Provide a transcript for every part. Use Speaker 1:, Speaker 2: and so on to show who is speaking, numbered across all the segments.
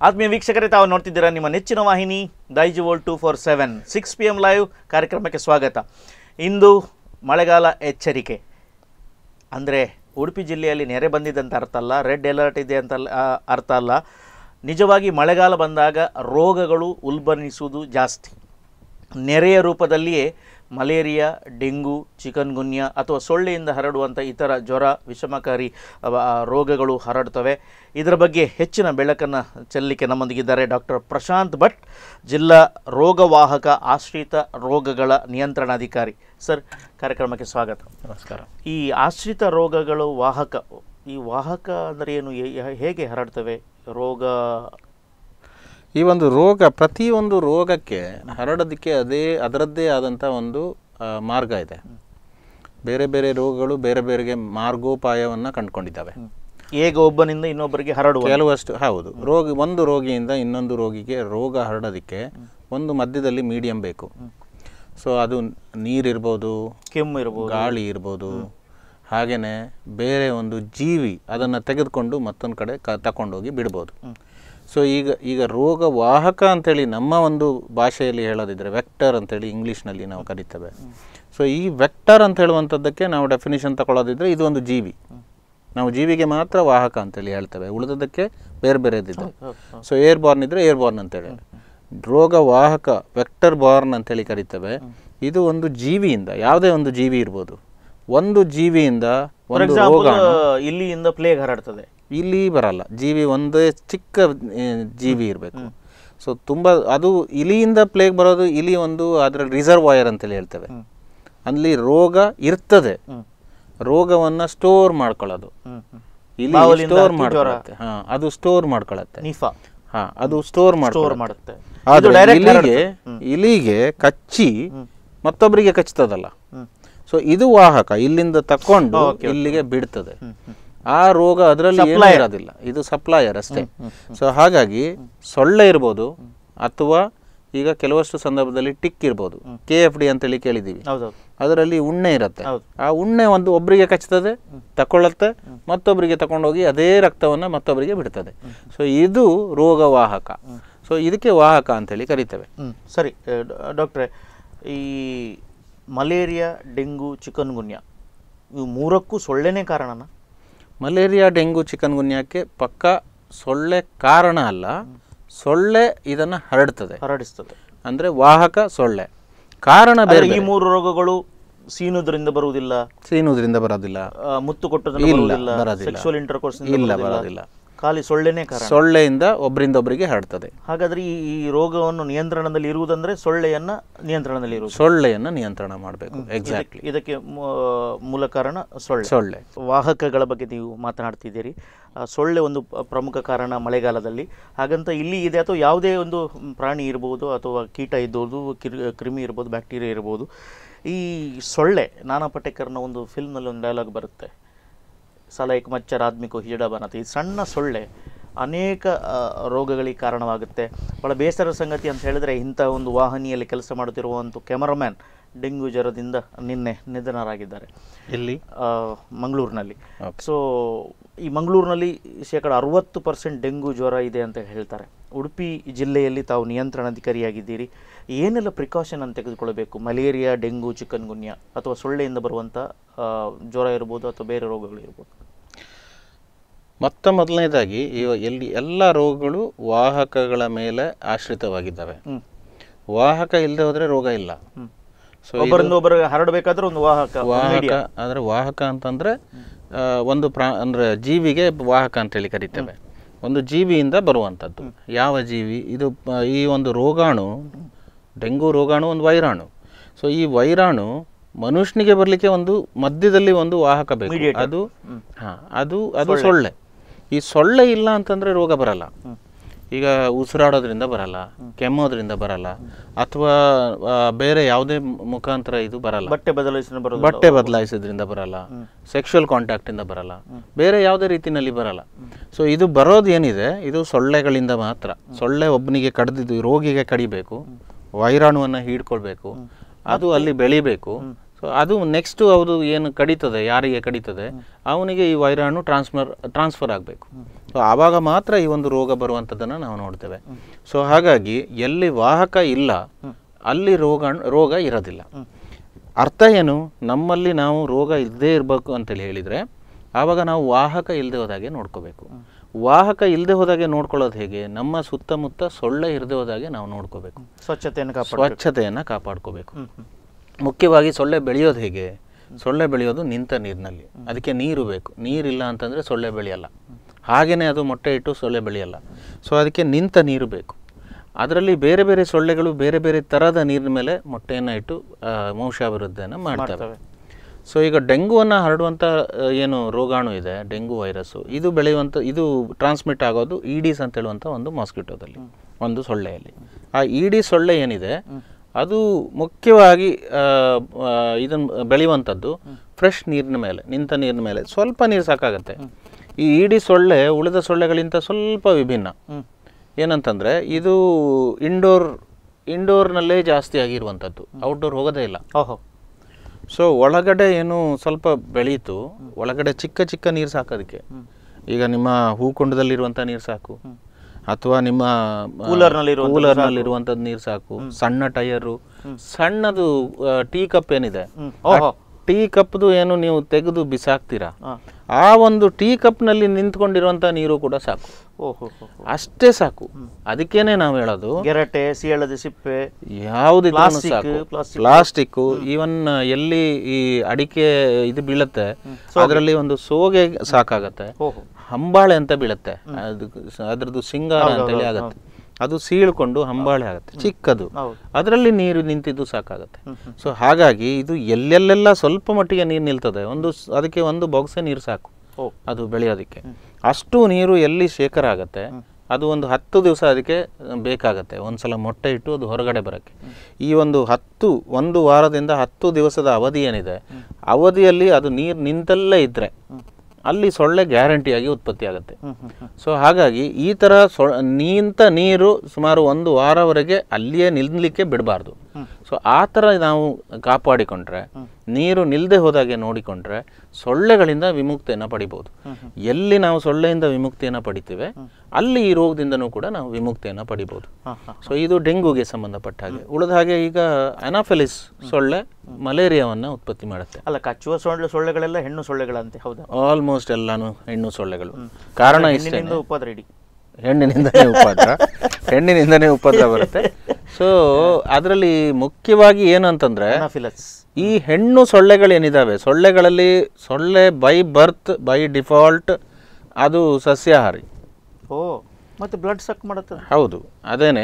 Speaker 1: ಆತ್ಮೀಯ ವೀಕ್ಷಕರೇ ತಾವು ನೋಡ್ತಿದ್ದೀರಾ ನಿಮ್ಮ ನೆಚ್ಚಿನ ವಾಹಿನಿ Daiji world two four seven six P M live ಕಾರ್ಯಕ್ರಮಕ್ಕೆ ಸ್ವಾಗತ ಇಂದು ಮಳೆಗಾಲ ಎಚ್ಚರಿಕೆ ಅಂದರೆ ಉಡುಪಿ ಜಿಲ್ಲೆಯಲ್ಲಿ ನೆರೆ ಬಂದಿದ್ದಂತ ಅರ್ಥ ಅಲ್ಲ ರೆಡ್ ಅಲರ್ಟ್ ಇದೆ ಅಂತ ಅಲ್ಲ- ಆ, ಅರ್ಥ ಅಲ್ಲ ನಿಜವಾಗಿ ಮಳೆಗಾಲ ಬಂದಾಗ ರೋಗಗಳು ಉಲ್ಬಣಿಸುವುದು ಜಾಸ್ತಿ ನೆರೆಯ ರೂಪದಲ್ಲಿಯೇ ಮಲೇರಿಯಾ ಡೆಂಗು ಚಿಕನ್ ಗುನ್ಯಾ ಅಥವಾ ಸೊಳ್ಳೆಯಿಂದ ಹರಡುವಂಥ ಇತರ ಜ್ವರ ವಿಷಮಕಾರಿ ಅವ- ಆ, ರೋಗಗಳು ಹರಡ್ತವೆ ಇದರ ಬಗ್ಗೆ ಹೆಚ್ಚಿನ ಬೆಳಕನ್ನು ಚೆಲ್ಲಲಿಕ್ಕೆ ನಮ್ಮೊಂದಿಗಿದ್ದಾರೆ ಡಾಕ್ಟರ್ ಪ್ರಶಾಂತ್ ಭಟ್ ಜಿಲ್ಲಾ ರೋಗವಾಹಕ ಆಶ್ರಿತ ರೋಗಗಳ ನಿಯಂತ್ರಣಾಧಿಕಾರಿ ಸರ್ ಕಾರ್ಯಕ್ರಮಕ್ಕೆ ಸ್ವಾಗತ
Speaker 2: ನಮಸ್ಕಾರ
Speaker 1: ಈ ಆಶ್ರಿತ ರೋಗಗಳು ವಾಹಕ ಈ ವಾಹಕ ಅಂದರೆ ಏನು ಹೇ- ಹೇಗೆ ಹರಡ್ತವೆ ರೋಗ
Speaker 2: ಈ ಒಂದು ರೋಗ ಪ್ರತಿಯೊಂದು ರೋಗಕ್ಕೆ ಹರಡೋದಕ್ಕೆ ಅದೇ ಅದರದ್ದೇ ಆದಂಥ ಒಂದು ಆ, ಮಾರ್ಗ ಇದೆ ಬೇರೆ ಬೇರೆ ರೋಗಗಳು ಬೇರೆ ಬೇರೆಗೆ ಮಾರ್ಗೋಪಾಯವನ್ನು ಕಂಡುಕೊಂಡಿದ್ದಾವೆ
Speaker 1: ಹೇಗೆ ಒಬ್ಬನಿಂದ ಇನ್ನೊಬ್ಬರಿಗೆ ಹರಡುವ
Speaker 2: ಕೆಲವಷ್ಟು ಹೌದು ರೋಗಿ ಒಂದು ರೋಗಿಯಿಂದ ಇನ್ನೊಂದು ರೋಗಿಗೆ ರೋಗ ಹರಡೋದಕ್ಕೆ ಒಂದು ಮಧ್ಯದಲ್ಲಿ ಮೀಡಿಯಂ ಬೇಕು ಸೊ ಅದು ನೀರಿರ್ಬೋದು
Speaker 1: ಕೆಮ್ಮು ಇರ್ಬೋದು
Speaker 2: ಗಾಳಿ ಇರ್ಬೋದು ಹಾಗೆಯೇ ಬೇರೆ ಒಂದು ಜೀವಿ ಅದನ್ನು ತೆಗೆದುಕೊಂಡು ಮತ್ತೊಂದು ಕಡೆ ಕ ತಗೊಂಡೋಗಿ ಬಿಡ್ಬೋದು ಸೊ ಈಗ ಈಗ ರೋಗ ವಾಹಕ ಅಂತೇಳಿ ನಮ್ಮ ಒಂದು ಭಾಷೆಯಲ್ಲಿ ಹೇಳೋದಿದ್ರೆ ವೆಕ್ಟರ್ ಅಂತೇಳಿ ಇಂಗ್ಲೀಷ್ನಲ್ಲಿ ನಾವು ಕರಿತೇವೆ ಸೊ ಈ ವೆಕ್ಟರ್ ಅಂತ ಹೇಳುವಂಥದ್ದಕ್ಕೆ ನಾವು ಡೆಫಿನಿಷನ್ ತಗೊಳ್ಳೋದಿದ್ರೆ ಇದು ಒಂದು ಜೀವಿ ನಾವು ಜೀವಿಗೆ ಮಾತ್ರ ವಾಹಕ ಅಂತೇಳಿ ಹೇಳ್ತೇವೆ ಉಳಿದದಕ್ಕೆ ಬೇರೆ ಬೇರೆದಿದೆ ಸೊ ಏರ್ ಬಾರ್ನ್ ಇದ್ರೆ ಏರ್ ಬಾರ್ನ್ ಅಂತೇಳಿ ರೋಗ ವಾಹಕ ವೆಕ್ಟರ್ ಬಾರ್ನ್ ಅಂತೇಳಿ ಕರಿತೇವೆ ಇದು ಒಂದು ಜೀವಿಯಿಂದ ಯಾವುದೇ ಒಂದು ಜೀವಿ ಇರ್ಬೋದು ಒಂದು ಜೀವಿಯಿಂದ
Speaker 1: ಫಾರ್
Speaker 2: ಒಂದು
Speaker 1: ಎಕ್ಸಾಂಪಲ್
Speaker 2: ರೋಗ
Speaker 1: ಇಲ್ಲಿಯಿಂದ ಪ್ಲೇಗ್ ಹರಡ್ತದೆ
Speaker 2: ಇಲ್ಲಿ ಬರಲ್ಲ ಜೀವಿ ಒಂದೇ ಚಿಕ್ಕ ಆ, ಜೀವಿ ಇರಬೇಕು ಸೊ ತುಂಬ ಅದು ಇಲಿಯಿಂದ ಪ್ಲೇಗ್ ಬರೋದು ಇಲಿ ಒಂದು ಅದರ ರಿಸರ್ವಾಯರ್ ಅಂತೇಳಿ ಹೇಳ್ತೇವೆ ಅಲ್ಲಿ ರೋಗ ಇರ್ತದೆ ರೋಗವನ್ನು ಸ್ಟೋರ್ ಮಾಡ್ಕೊಳ್ಳೋದು
Speaker 1: ಹ್ಮ್, ಹ್ಮ್.
Speaker 2: ಇಲ್ಲಿ
Speaker 1: ಬಾವಲಿಂದ
Speaker 2: ಸ್ಟೋರ್
Speaker 1: ಹಕ್ಕಿ ಜ್ವರ.
Speaker 2: ಮಾಡ್ಕೊಳ್ಳುತ್ತೆ ಹಾ ಅದು ಸ್ಟೋರ್ ಮಾಡ್ಕೊಳ್ಳುತ್ತೆ
Speaker 1: ನಿಫಾ
Speaker 2: ಹಾ ಅದು ಸ್ಟೋರ್
Speaker 1: ಸ್ಟೋರ್
Speaker 2: ಮಾಡ್ಕೊಳ್ಳುತ್ತೆ
Speaker 1: ಮಾಡುತ್ತೆ
Speaker 2: ಆದ್ರೆ
Speaker 1: direct
Speaker 2: ಇಲಿಗೆ ಇಲಿಗೆ ಕಚ್ಚಿ ಮತ್ತೊಬ್ಬರಿಗೆ ಕಚ್ತದಲ್ಲ
Speaker 1: ಹ್ಮ್.
Speaker 2: ಸೊ ಇದು ವಾಹಕ ಇಲ್ಲಿಂದ ತಕೊಂಡು ಇಲ್ಲಿಗೆ ಬಿಡ್ತದೆ ಆ ರೋಗ ಅದರಲ್ಲಿ ಏನೂ ಇರೋದಿಲ್ಲ ಇದು ಸಪ್ಲೈಯರ್ ಅಷ್ಟೇ ಸೊ ಹಾಗಾಗಿ ಸೊಳ್ಳೆ ಇರ್ಬೋದು ಅಥವಾ ಈಗ ಕೆಲವಷ್ಟು ಸಂದರ್ಭದಲ್ಲಿ ಟಿಕ್ ಇರ್ಬೋದು ಕೆ ಎಫ್ ಡಿ ಅಂತೇಳಿ ಕೇಳಿದ್ದೀವಿ
Speaker 1: ಹೌದೌದು
Speaker 2: ಅದರಲ್ಲಿ ಉಣ್ಣೆ ಇರುತ್ತೆ
Speaker 1: ಹೌದು.
Speaker 2: ಆ ಉಣ್ಣೆ ಒಂದು ಒಬ್ಬರಿಗೆ ಕಚ್ತದೆ ತಕೊಳ್ಳುತ್ತೆ ಮತ್ತೊಬ್ಬರಿಗೆ ತಗೊಂಡೋಗಿ ಅದೇ ರಕ್ತವನ್ನು ಮತ್ತೊಬ್ಬರಿಗೆ ಬಿಡ್ತದೆ ಸೊ ಇದು ರೋಗವಾಹಕ ಸೊ ಇದಕ್ಕೆ ವಾಹಕ ಅಂತೇಳಿ ಕರಿತೇವೆ
Speaker 1: ಹ್ಮ್ ಸರಿ ಆ, ಡ- ಡಾಕ್ಟ್ರೆ ಈ ಮಲೇರಿಯಾ ಡೆಂಗು ಚಿಕನ್ ಗುನ್ಯಾ ಇವು ಮೂರಕ್ಕೂ ಸೊಳ್ಳೆನೇ ಕಾರಣನ
Speaker 2: ಮಲೇರಿಯಾ ಡೆಂಗು ಚಿಕನ್ ಗುನ್ಯಾಕ್ಕೆ ಪಕ್ಕ ಸೊಳ್ಳೆ ಕಾರಣ ಅಲ್ಲ ಸೊಳ್ಳೆ ಇದನ್ನು ಹರಡ್ತದೆ
Speaker 1: ಹರಡಿಸ್ತದೆ
Speaker 2: ಅಂದರೆ ವಾಹಕ ಸೊಳ್ಳೆ ಕಾರಣ ಬೇರೆ
Speaker 1: ಆದ್ರೆ ಈ ಮೂರು ರೋಗಗಳು ಸೀನುವುದರಿಂದ ಬರುವುದಿಲ್ಲ
Speaker 2: ಸೀನುವುದರಿಂದ ಬರೋದಿಲ್ಲ
Speaker 1: ಆ, ಮುತ್ತು ಕೊಟ್ಟದ್ರಿಂದ
Speaker 2: ಇಲ್ಲ,
Speaker 1: ಬರುವುದಿಲ್ಲ
Speaker 2: ಬರೋದಿಲ್ಲ.
Speaker 1: ಸೆಕ್ಸುವಲ್ ಇಂಟರ್ಕೋರ್ಸ್
Speaker 2: ಇಲ್ಲ ಬರೋದಿಲ್ಲ
Speaker 1: ಖಾಲಿ ಸೊಳ್ಳೆನೇ ಕಾರಣ
Speaker 2: ಸೊಳ್ಳೆಯಿಂದ ಒಬ್ಬರಿಂದ ಒಬ್ಬರಿಗೆ ಹರಡ್ತದೆ
Speaker 1: ಹಾಗಾದ್ರೆ ಈ ಈ ರೋಗವನ್ನು ನಿಯಂತ್ರಣದಲ್ಲಿ ಇರುವುದಂದ್ರೆ ಸೊಳ್ಳೆಯನ್ನ ನಿಯಂತ್ರಣದಲ್ಲಿ ಇರುವುದು
Speaker 2: ಸೊಳ್ಳೆಯನ್ನು ನಿಯಂತ್ರಣ ಮಾಡಬೇಕು ಎಕ್ಸಾಕ್ಟ್ಲಿ
Speaker 1: ಇದಕ್ಕೆ ಮೂ- ಮೂಲ ಕಾರಣ ಸೊಳ್ಳೆ
Speaker 2: ಸೊಳ್ಳೆ
Speaker 1: ವಾಹಕಗಳ ಬಗ್ಗೆ ನೀವು ಮಾತನಾಡ್ತಿದ್ದೀರಿ ಆ, ಸೊಳ್ಳೆ ಒಂದು ಪ- ಪ್ರಮುಖ ಕಾರಣ ಮಳೆಗಾಲದಲ್ಲಿ ಹಾಗಂತ ಇಲ್ಲಿ ಇದೆ ಅಥವಾ ಯಾವುದೇ ಒಂದು ಪ್ರಾಣಿ ಇರ್ಬೋದು ಅಥವಾ ಕೀಟ ಇರ್ಬೋದು ಕಿರ್- ಕ್ರಿಮಿ ಇರ್ಬೋದು ಬ್ಯಾಕ್ಟೀರಿಯಾ ಇರ್ಬೋದು ಈ ಸೊಳ್ಳೆ ನಾನಾ ಪಟೇಕರ್ನ ಒಂದು ಫಿಲ್ಮ್ನಲ್ಲಿ ಒಂದು ಡೈಲಾಗ್ ಬರುತ್ತೆ ಸಲೈಕ್ ಮಚ್ಚರ್ ಆದ್ಮಿಕು ಹಿಜಡ ಬನತೆ ಈ ಸಣ್ಣ ಸೊಳ್ಳೆ ಅನೇಕ ಆ, ರೋಗಗಳಿಗೆ ಕಾರಣವಾಗುತ್ತೆ ಭಾಳ ಬೇಸರ ಸಂಗತಿ ಅಂತ ಹೇಳಿದ್ರೆ ಇಂಥ ಒಂದು ವಾಹಿನಿಯಲ್ಲಿ ಕೆಲಸ ಮಾಡುತ್ತಿರುವಂಥ ಕ್ಯಾಮರಾಮ್ಯಾನ್ ಡೆಂಗ್ಯೂ ಜ್ವರದಿಂದ ನಿನ್ನೆ ನಿಧನರಾಗಿದ್ದಾರೆ
Speaker 2: ಇಲ್ಲಿ
Speaker 1: ಆ, ಮಂಗಳೂರಿನಲ್ಲಿ ಸೊ ಈ ಮಂಗಳೂರಿನಲ್ಲಿ ಶೇಕಡ ಅರುವತ್ತು ಪರ್ಸೆಂಟ್ ಡೆಂಗು ಜ್ವರ ಇದೆ ಅಂತ ಹೇಳ್ತಾರೆ ಉಡುಪಿ ಜಿಲ್ಲೆಯಲ್ಲಿ ತಾವು ನಿಯಂತ್ರಣಾಧಿಕಾರಿಯಾಗಿದ್ದೀರಿ ಏನೆಲ್ಲ ಪ್ರಿಕಾಷನ್ ಅನ್ನು ತೆಗೆದುಕೊಳ್ಬೇಕು ಮಲೇರಿಯಾ ಡೆಂಗು ಚಿಕನ್ ಗುನ್ಯಾ ಅಥವಾ ಸೊಳ್ಳೆಯಿಂದ ಬರುವಂಥ ಆ, ಜ್ವರ ಇರ್ಬೋದು ಅಥವಾ ಬೇರೆ ರೋಗಗಳು ಇರ್ಬೋದು
Speaker 2: ಮೊತ್ತ ಮೊದಲನೇದಾಗಿ ಇವ ಎಲ್ಲಿ ಎಲ್ಲ ರೋಗಗಳು ವಾಹಕಗಳ ಮೇಲೆ ಆಶ್ರಿತವಾಗಿದ್ದಾವೆ
Speaker 1: ಹ್ಮ್.
Speaker 2: ವಾಹಕ ಇಲ್ಲದೆ ಹೋದರೆ ರೋಗ ಇಲ್ಲ
Speaker 1: ಹ್ಮ್.
Speaker 2: ಸೊ
Speaker 1: ಒಬ್ಬರಿಂದ ಒಬ್ಬರಿಗೆ ಹರಡಬೇಕಾದ್ರೆ ಒಂದು ವಾಹಕ
Speaker 2: ವಾಹಕ ಅಂದರೆ ವಾಹಕ ಅಂತಂದರೆ ಒಂದು ಪ್ರಾ ಅಂದರೆ ಜೀವಿಗೆ ವಾಹಕ ಅಂತೇಳಿ ಕರಿತೇವೆ ಒಂದು ಜೀವಿಯಿಂದ ಬರುವಂಥದ್ದು ಯಾವ ಜೀವಿ ಇದು ಪ- ಈ ಒಂದು ರೋಗಾಣು ಡೆಂಗು ರೋಗಾಣು ಒಂದು ವೈರಾಣು ಸೊ ಈ ವೈರಾಣು ಮನುಷ್ಯನಿಗೆ ಬರಲಿಕ್ಕೆ ಒಂದು ಮಧ್ಯದಲ್ಲಿ ಒಂದು ವಾಹಕ ಬೇಕು ಅದು ಹಾಂ ಅದು ಅದು ಸೊಳ್ಳೆ ಈ ಸೊಳ್ಳೆ ಇಲ್ಲ ಅಂತಂದರೆ ರೋಗ ಬರಲ್ಲ ಈಗ ಉಸಿರಾಡೋದ್ರಿಂದ ಬರಲ್ಲ ಕೆಮ್ಮೋದ್ರಿಂದ ಬರಲ್ಲ ಅಥವಾ ಆ, ಬೇರೆ ಯಾವುದೇ ಮುಖಾಂತರ ಇದು ಬರಲ್ಲ
Speaker 1: ಬಟ್ಟೆ ಬದಲಾಯಿಸಿ ಬರೋದು
Speaker 2: ಬಟ್ಟೆ ಬದಲಾಯಿಸೋದ್ರಿಂದ ಬರಲ್ಲ ಸೆಕ್ಷುವಲ್ ಕಾಂಟ್ಯಾಕ್ಟಿಂದ ಬರಲ್ಲ ಬೇರೆ ಯಾವುದೇ ರೀತಿಯಲ್ಲಿ ಬರಲ್ಲ ಸೊ ಇದು ಬರೋದು ಏನಿದೆ ಇದು ಸೊಳ್ಳೆಗಳಿಂದ ಮಾತ್ರ ಸೊಳ್ಳೆ ಒಬ್ಬನಿಗೆ ಕಡ್ದಿದ್ದು ರೋಗಿಗೆ ಕಡಿಬೇಕು ವೈರಾಣುವನ್ನು ಹೀಡ್ಕೊಳ್ಬೇಕು ಅದು ಅಲ್ಲಿ ಬೆಳಿಬೇಕು ಸೊ ಅದು ನೆಕ್ಸ್ಟು ಅದು ಏನು ಕಡಿತದೆ ಯಾರಿಗೆ ಕಡಿತದೆ ಅವನಿಗೆ ಈ ವೈರಾಣು ಟ್ರಾನ್ಸ್ಫರ್ ಟ್ರಾನ್ಸ್ಫರ್ ಆಗಬೇಕು ಸೊ ಆವಾಗ ಮಾತ್ರ ಈ ಒಂದು ರೋಗ ಬರುವಂಥದ್ದನ್ನು ನಾವು ನೋಡ್ತೇವೆ ಸೊ ಹಾಗಾಗಿ ಎಲ್ಲಿ ವಾಹಕ ಇಲ್ಲ ಅಲ್ಲಿ ರೋಗ ರೋಗ ಇರೋದಿಲ್ಲ ಅರ್ಥ ಏನು ನಮ್ಮಲ್ಲಿ ನಾವು ರೋಗ ಇಲ್ಲದೇ ಇರಬೇಕು ಅಂತೇಳಿ ಹೇಳಿದರೆ ಆವಾಗ ನಾವು ವಾಹಕ ಇಲ್ಲದೆ ಹೋದಾಗೆ ನೋಡ್ಕೋಬೇಕು ವಾಹಕ ಇಲ್ಲದೆ ಹೋದಾಗೆ ನೋಡ್ಕೊಳ್ಳೋದು ಹೇಗೆ ನಮ್ಮ ಸುತ್ತಮುತ್ತ ಸೊಳ್ಳೆ ಇರದೆ ಹೋದಾಗೆ ನಾವು ನೋಡ್ಕೋಬೇಕು
Speaker 1: ಸ್ವಚ್ಛತೆಯನ್ನು ಕಾಪಾಡ
Speaker 2: ಸ್ವಚ್ಛತೆಯನ್ನು ಕಾಪಾಡ್ಕೋಬೇಕು ಮುಖ್ಯವಾಗಿ ಸೊಳ್ಳೆ ಬೆಳೆಯೋದು ಹೇಗೆ ಸೊಳ್ಳೆ ಬೆಳೆಯೋದು ನಿಂತ ನೀರಿನಲ್ಲಿ ಅದಕ್ಕೆ ನೀರು ಬೇಕು ನೀರಿಲ್ಲ ಅಂತಂದರೆ ಸೊಳ್ಳೆ ಬೆಳೆಯಲ್ಲ ಹಾಗೆಯೇ ಅದು ಮೊಟ್ಟೆ ಇಟ್ಟು ಸೊಳ್ಳೆ ಬೆಳೆಯಲ್ಲ ಸೊ ಅದಕ್ಕೆ ನಿಂತ ನೀರು ಬೇಕು ಅದರಲ್ಲಿ ಬೇರೆ ಬೇರೆ ಸೊಳ್ಳೆಗಳು ಬೇರೆ ಬೇರೆ ಥರದ ನೀರಿನ ಮೇಲೆ ಮೊಟ್ಟೆಯನ್ನು ಇಟ್ಟು ಆ, ವಂಶಾಭಿವೃದ್ಧಿಯನ್ನು ಮಾಡ್ತವೆ
Speaker 1: ಮಾಡ್ತವೆ.
Speaker 2: ಸೊ ಈಗ ಡೆಂಗುವನ್ನು ಹರಡುವಂಥ ಆ, ಏನು ರೋಗಾಣು ಇದೆ ಡೆಂಗು ವೈರಸ್ಸು ಇದು ಬೆಳೆಯುವಂಥ ಇದು ಟ್ರಾನ್ಸ್ಮಿಟ್ ಆಗೋದು ಈಡೀಸ್ ಅಂತ ಹೇಳುವಂಥ ಒಂದು ಮಾಸ್ಕಿಟೋದಲ್ಲಿ ಒಂದು ಸೊಳ್ಳೆಯಲ್ಲಿ ಆ ಈಡಿ ಸೊಳ್ಳೆ ಏನಿದೆ ಅದು ಮುಖ್ಯವಾಗಿ ಇದನ್ನು ಬೆಳೆಯುವಂಥದ್ದು ಫ್ರೆಶ್ ನೀರಿನ ಮೇಲೆ ನಿಂತ ನೀರಿನ ಮೇಲೆ ಸ್ವಲ್ಪ ನೀರು ಸಾಕಾಗತ್ತೆ ಈ ಈಡಿ ಸೊಳ್ಳೆ ಉಳಿದ ಸೊಳ್ಳೆಗಳಿಂದ ಸ್ವಲ್ಪ ವಿಭಿನ್ನ
Speaker 1: ಹ್ಮ್.
Speaker 2: ಏನಂತಂದರೆ ಇದು ಇಂಡೋರ್ ಇಂಡೋರ್ನಲ್ಲೇ ಜಾಸ್ತಿ ಆಗಿರುವಂಥದ್ದು ಔಟ್ಡೋರ್ ಹೋಗೋದೇ ಇಲ್ಲ
Speaker 1: ಓಹೋ
Speaker 2: ಸೊ ಒಳಗಡೆ ಏನು ಸ್ವಲ್ಪ ಬೆಳೀತು ಒಳಗಡೆ ಚಿಕ್ಕ ಚಿಕ್ಕ ನೀರು ಸಾಕೋದಕ್ಕೆ ಈಗ ನಿಮ್ಮ ಹೂಕೊಂಡದಲ್ಲಿರುವಂಥ ನೀರು ಸಾಕು ಅಥವಾ ನಿಮ್ಮ
Speaker 1: ಕೂಲರ್ನಲ್ಲಿರುವಂಥದ್ದು
Speaker 2: ಕೂಲರ್ನಲ್ಲಿರುವಂಥದ್ದು ನೀರು ಸಾಕು ಸಣ್ಣ ಟಯರು ಸಣ್ಣದು ಟೀ ಕಪ್ ಏನಿದೆ
Speaker 1: ಹ್ಮ್. ಓಹೋ
Speaker 2: ಟೀ ಕಪ್ದು ಏನು ನೀವು ತೆಗೆದು ಬಿಸಾಕ್ತೀರಾ
Speaker 1: ಹಾ.
Speaker 2: ಆ ಒಂದು ಟೀ ಕಪ್ನಲ್ಲಿ ನಿಂತ್ಕೊಂಡಿರುವಂಥ ನೀರು ಕೂಡ ಸಾಕು
Speaker 1: ಓಹೋ ಹೋ, ಹೋ.
Speaker 2: ಅಷ್ಟೇ ಸಾಕು ಅದಕ್ಕೇನೆ ನಾವು ಹೇಳೋದು
Speaker 1: ಗೆರಟೆ ಸಿಯಳದ ಸಿಪ್ಪೆ
Speaker 2: ಯಾವುದಿದ್ರು
Speaker 1: Plastic,
Speaker 2: ಸಾಕು
Speaker 1: plastic.
Speaker 2: ಪ್ಲಾಸ್ಟಿಕ್ ಈವನ್ ಎಲ್ಲಿ ಈ ಅಡಿಕೆ ಇದು ಬೀಳುತ್ತೆ ಅದರಲ್ಲಿ ಒಂದು ಸೋಗೆ ಸಾಕಾಗತ್ತೆ
Speaker 1: ಓಹೋ
Speaker 2: ಹಂಬಾಳೆ ಅಂತ ಬೀಳುತ್ತೆ ಅದು ಅದ್ರದ್ದು ಸಿಂಗಾರ ಅಂತೇಳಿ ಆಗತ್ತೆ ಅದು ಸೀಳ್ಕೊಂಡು ಹಂಬಾಳೆ ಆಗುತ್ತೆ ಚಿಕ್ಕದು
Speaker 1: ಹೌದು
Speaker 2: ಅದರಲ್ಲಿ ನೀರು ನಿಂತಿದ್ದು ಸಾಕಾಗುತ್ತೆ ಸೊ ಹಾಗಾಗಿ ಇದು ಎಲ್ಲೆಲ್ಲೆಲ್ಲ ಸ್ವಲ್ಪ ಮಟ್ಟಿಗೆ ನೀರು ನಿಲ್ತದೆ ಒಂದು ಸ್- ಅದಕ್ಕೆ ಒಂದು ಬೊಗಸೆ ನೀರು ಸಾಕು
Speaker 1: ಓ
Speaker 2: ಅದು ಬೆಳೆಯೋದಕ್ಕೆ ಅಷ್ಟು ನೀರು ಎಲ್ಲಿ ಶೇಖರ ಆಗುತ್ತೆ ಅದು ಒಂದು ಹತ್ತು ದಿವಸ ಅದಕ್ಕೆ ಬೇಕಾಗತ್ತೆ ಒಂದ್ಸಲ ಮೊಟ್ಟೆ ಇಟ್ಟು ಅದು ಹೊರಗಡೆ ಬರೋಕ್ಕೆ ಈ ಒಂದು ಹತ್ತು ಒಂದು ವಾರದಿಂದ ಹತ್ತು ದಿವಸದ ಅವಧಿ ಏನಿದೆ ಅವಧಿಯಲ್ಲಿ ಅದು ನೀರು ನಿಂತಲ್ಲೇ ಇದ್ದರೆ ಅಲ್ಲಿ ಸೊಳ್ಳೆ ಗ್ಯಾರಂಟಿಯಾಗಿ ಉತ್ಪತ್ತಿ ಆಗುತ್ತೆ
Speaker 1: ಹ್ಮ್ ಹ್ಮ್ ಹ್ಮ್
Speaker 2: ಸೊ ಹಾಗಾಗಿ ಈ ಥರ ಸೊ ನಿಂತ ನೀರು ಸುಮಾರು ಒಂದು ವಾರವರೆಗೆ ಅಲ್ಲಿಯೇ ನಿಲ್ಲಲಿಕ್ಕೆ ಬಿಡಬಾರ್ದು ಸೊ ಆ ಥರ ನಾವು ಕಾಪಾಡಿಕೊಂಡ್ರೆ ನೀರು ನಿಲ್ಲದೆ ಹೋದಾಗೆ ನೋಡಿಕೊಂಡ್ರೆ ಸೊಳ್ಳೆಗಳಿಂದ ವಿಮುಕ್ತಿಯನ್ನು ಪಡಿಬೋದು ಎಲ್ಲಿ ನಾವು ಸೊಳ್ಳೆಯಿಂದ ವಿಮುಕ್ತಿಯನ್ನು ಪಡಿತೇವೆ ಅಲ್ಲಿ ಈ ರೋಗದಿಂದನೂ ಕೂಡ ನಾವು ವಿಮುಕ್ತಿಯನ್ನು ಪಡಿಬೋದು
Speaker 1: ಹಾ ಹಾ
Speaker 2: ಸೊ ಇದು ಡೆಂಗೂಗೆ ಸಂಬಂಧಪಟ್ಟ ಹಾಗೆ ಉಳಿದ ಹಾಗೆ ಈಗ ಅನಾಫೆಲಿಸ್ ಸೊಳ್ಳೆ ಮಲೇರಿಯಾವನ್ನು ಉತ್ಪತ್ತಿ ಮಾಡುತ್ತೆ
Speaker 1: ಅಲ್ಲ ಕಚ್ಚುವ ಸೊಳ್ಳೆ ಸೊಳ್ಳೆಗಳೆಲ್ಲ ಹೆಣ್ಣು ಸೊಳ್ಳೆಗಳಂತೆ ಹೌದಾ
Speaker 2: ಆಲ್ಮೋಸ್ಟ್ ಎಲ್ಲಾನು ಹೆಣ್ಣು ಸೊಳ್ಳೆಗಳು ಕಾರಣ ಇಷ್ಟೇ
Speaker 1: ಹೆಣ್ಣಿನಿಂದ ಉಪದ್ರ ಇಡಿ
Speaker 2: ಹೆಣ್ಣಿನಿಂದನೇ ಉಪದ್ರ ಹೆಣ್ಣಿನಿಂದನೇ ಉಪದ್ರ ಬರುತ್ತೆ ಸೊ ಅದರಲ್ಲಿ ಮುಖ್ಯವಾಗಿ ಏನಂತಂದ್ರೆ
Speaker 1: ಅನಾಫಿಲಸ್
Speaker 2: ಈ ಹೆಣ್ಣು ಸೊಳ್ಳೆಗಳೇನಿದಾವೆ ಸೊಳ್ಳೆಗಳಲ್ಲಿ ಸೊಳ್ಳೆ ಬೈ ಬರ್ತ್ ಬೈ ಡಿಫಾಲ್ಟ್ ಅದು ಸಸ್ಯಾಹಾರಿ
Speaker 1: ಓ ಮತ್ತೆ ಬ್ಲಡ್ ಸಕ್ ಮಾಡುತ್ತದೆ
Speaker 2: ಹೌದು ಅದೇನೆ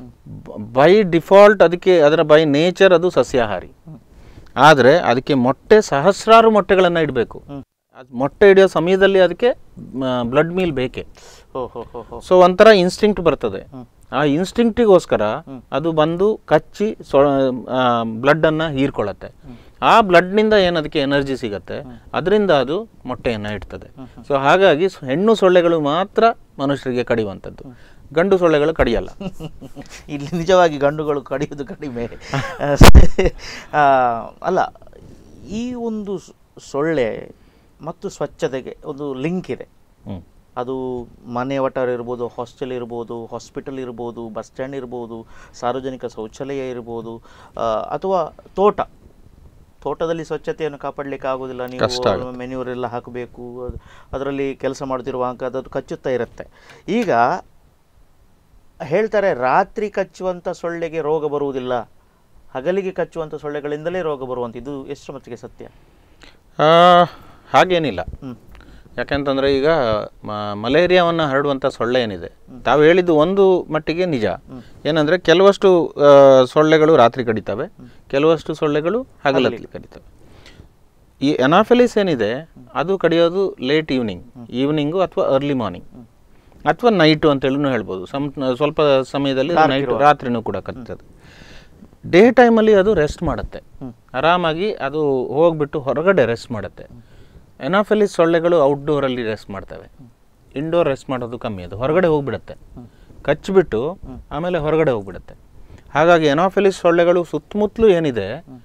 Speaker 2: ಬೈ ಡಿಫಾಲ್ಟ್ ಅದಕ್ಕೆ ಅದರ ಬೈ ನೇಚರ್ ಅದು ಸಸ್ಯಾಹಾರಿ ಆದರೆ ಅದಕ್ಕೆ ಮೊಟ್ಟೆ ಸಹಸ್ರಾರು ಮೊಟ್ಟೆಗಳನ್ನು ಇಡಬೇಕು ಅದು ಮೊಟ್ಟೆ ಹಿಡಿಯೋ ಸಮಯದಲ್ಲಿ ಅದಕ್ಕೆ ಬ್ಲಡ್ ಮೀಲ್ ಬೇಕೇ
Speaker 1: ಓ ಹೋ ಹೋ ಹೋ
Speaker 2: ಸೊ ಒಂಥರ ಇನ್ಸ್ಟಿಂಕ್ಟ್ ಬರ್ತದೆ ಆ ಇನ್ಸ್ಟಿಂಕ್ಟಿಗೋಸ್ಕರ ಅದು ಬಂದು ಕಚ್ಚಿ ಸೊ ಬ್ಲಡ್ಡನ್ನು ಹೀರ್ಕೊಳ್ಳುತ್ತೆ ಆ ಬ್ಲಡ್ನಿಂದ ಏನು ಅದಕ್ಕೆ ಎನರ್ಜಿ ಸಿಗತ್ತೆ ಅದರಿಂದ ಅದು ಮೊಟ್ಟೆಯನ್ನು ಇಡ್ತದೆ ಸೊ ಹಾಗಾಗಿ ಸ್- ಹೆಣ್ಣು ಸೊಳ್ಳೆಗಳು ಮಾತ್ರ ಮನುಷ್ಯರಿಗೆ ಕಡಿಯುವಂಥದ್ದು ಗಂಡು ಸೊಳ್ಳೆಗಳು ಕಡಿಯಲ್ಲ
Speaker 1: ಇಲ್ಲಿ ನಿಜವಾಗಿ ಗಂಡುಗಳು ಕಡಿಯೋದು ಕಡಿಮೆ ಆ, ಅಲ್ಲ ಈ ಒಂದು ಸ್- ಸೊಳ್ಳೆ ಮತ್ತು ಸ್ವಚ್ಛತೆಗೆ ಒಂದು ಲಿಂಕ್ ಇದೆ
Speaker 2: ಹ್ಮ್.
Speaker 1: ಅದು ಮನೆ ವಟಾರ ಇರ್ಬೋದು ಹಾಸ್ಟೆಲ್ ಇರ್ಬೋದು ಹಾಸ್ಪಿಟಲ್ ಇರ್ಬೋದು ಬಸ್ ಸ್ಟ್ಯಾಂಡ್ ಇರ್ಬೋದು ಸಾರ್ವಜನಿಕ ಶೌಚಾಲಯ ಇರ್ಬೋದು ಆ, ಅಥವಾ ತೋಟ ತೋಟದಲ್ಲಿ ಸ್ವಚ್ಛತೆಯನ್ನು ಕಾಪಾಡಲಿಕ್ಕೆ ಆಗೋದಿಲ್ಲ
Speaker 2: ಕಷ್ಟ
Speaker 1: ನೀವು ಮೆನ್ಯೂರ್ ಎಲ್ಲ ಹಾಕಬೇಕು ಅದರಲ್ಲಿ ಕೆಲಸ ಮಾಡ್ತಿರುವಾಗ ಅದು ಕಚ್ಚುತ್ತಾ ಇರುತ್ತೆ ಈಗ ಹೇಳ್ತಾರೆ ರಾತ್ರಿ ಕಚ್ಚುವಂಥ ಸೊಳ್ಳೆಗೆ ರೋಗ ಬರುವುದಿಲ್ಲ ಹಗಲಿಗೆ ಕಚ್ಚುವಂಥ ಸೊಳ್ಳೆಗಳಿಂದಲೇ ರೋಗ ಬರುವಂಥ ಇದು ಎಷ್ಟು ಮಟ್ಟಿಗೆ ಸತ್ಯ
Speaker 2: ಆ, ಹಾಗೇನಿಲ್ಲ
Speaker 1: ಹ್ಮ್.
Speaker 2: ಯಾಕೆಂತಂದ್ರೆ ಈಗ ಮ- ಮಲೇರಿಯಾವನ್ನು ಹರಡುವಂಥ ಸೊಳ್ಳೆ ಏನಿದೆ ತಾವು ಹೇಳಿದ್ದು ಒಂದು ಮಟ್ಟಿಗೆ ನಿಜ ಏನಂದ್ರೆ ಕೆಲವಷ್ಟು ಆ, ಸೊಳ್ಳೆಗಳು ರಾತ್ರಿ ಕಡಿತವೆ ಕೆಲವಷ್ಟು ಸೊಳ್ಳೆಗಳು ಹಗಲಲ್ಲಿ ಕಡಿತವೆ ಈ ಎನಾಫೆಲಿಸ್ ಏನಿದೆ ಅದು ಕಡಿಯೋದು ಲೇಟ್ ಈವ್ನಿಂಗ್ ಈವ್ನಿಂಗು ಅಥವಾ ಅರ್ಲಿ ಮಾರ್ನಿಂಗ್ ಅಥವಾ ನೈಟು ಅಂತೇಳಿ ಹೇಳ್ಬೋದು ಸಮ್ ಸ್ವಲ್ಪ ಸಮಯದಲ್ಲಿ ನೈಟ್ ರಾತ್ರಿನೂ ಕೂಡ ಕಚ್ಚುತ್ತದೆ ಡೇ ಟೈಮಲ್ಲಿ ಅದು ರೆಸ್ಟ್ ಮಾಡುತ್ತೆ ಆರಾಮಾಗಿ ಅದು ಹೋಗ್ಬಿಟ್ಟು ಹೊರಗಡೆ ರೆಸ್ಟ್ ಮಾಡುತ್ತೆ ಎನಾಫೆಲಿಸ್ ಸೊಳ್ಳೆಗಳು ಔಟ್ಡೋರಲ್ಲಿ ರೆಸ್ಟ್ ಮಾಡ್ತವೆ ಇಂಡೋರ್ ರೆಸ್ಟ್ ಮಾಡೋದು ಕಮ್ಮಿ ಅದು ಹೊರಗಡೆ ಹೋಗ್ಬಿಡುತ್ತೆ ಕಚ್ಚಿಬಿಟ್ಟು ಆಮೇಲೆ ಹೊರಗಡೆ ಹೋಗ್ಬಿಡುತ್ತೆ ಹಾಗಾಗಿ ಎನಾಫೆಲಿಸ್ ಸೊಳ್ಳೆಗಳು ಸುತ್ತಮುತ್ತಲೂ ಏನಿದೆ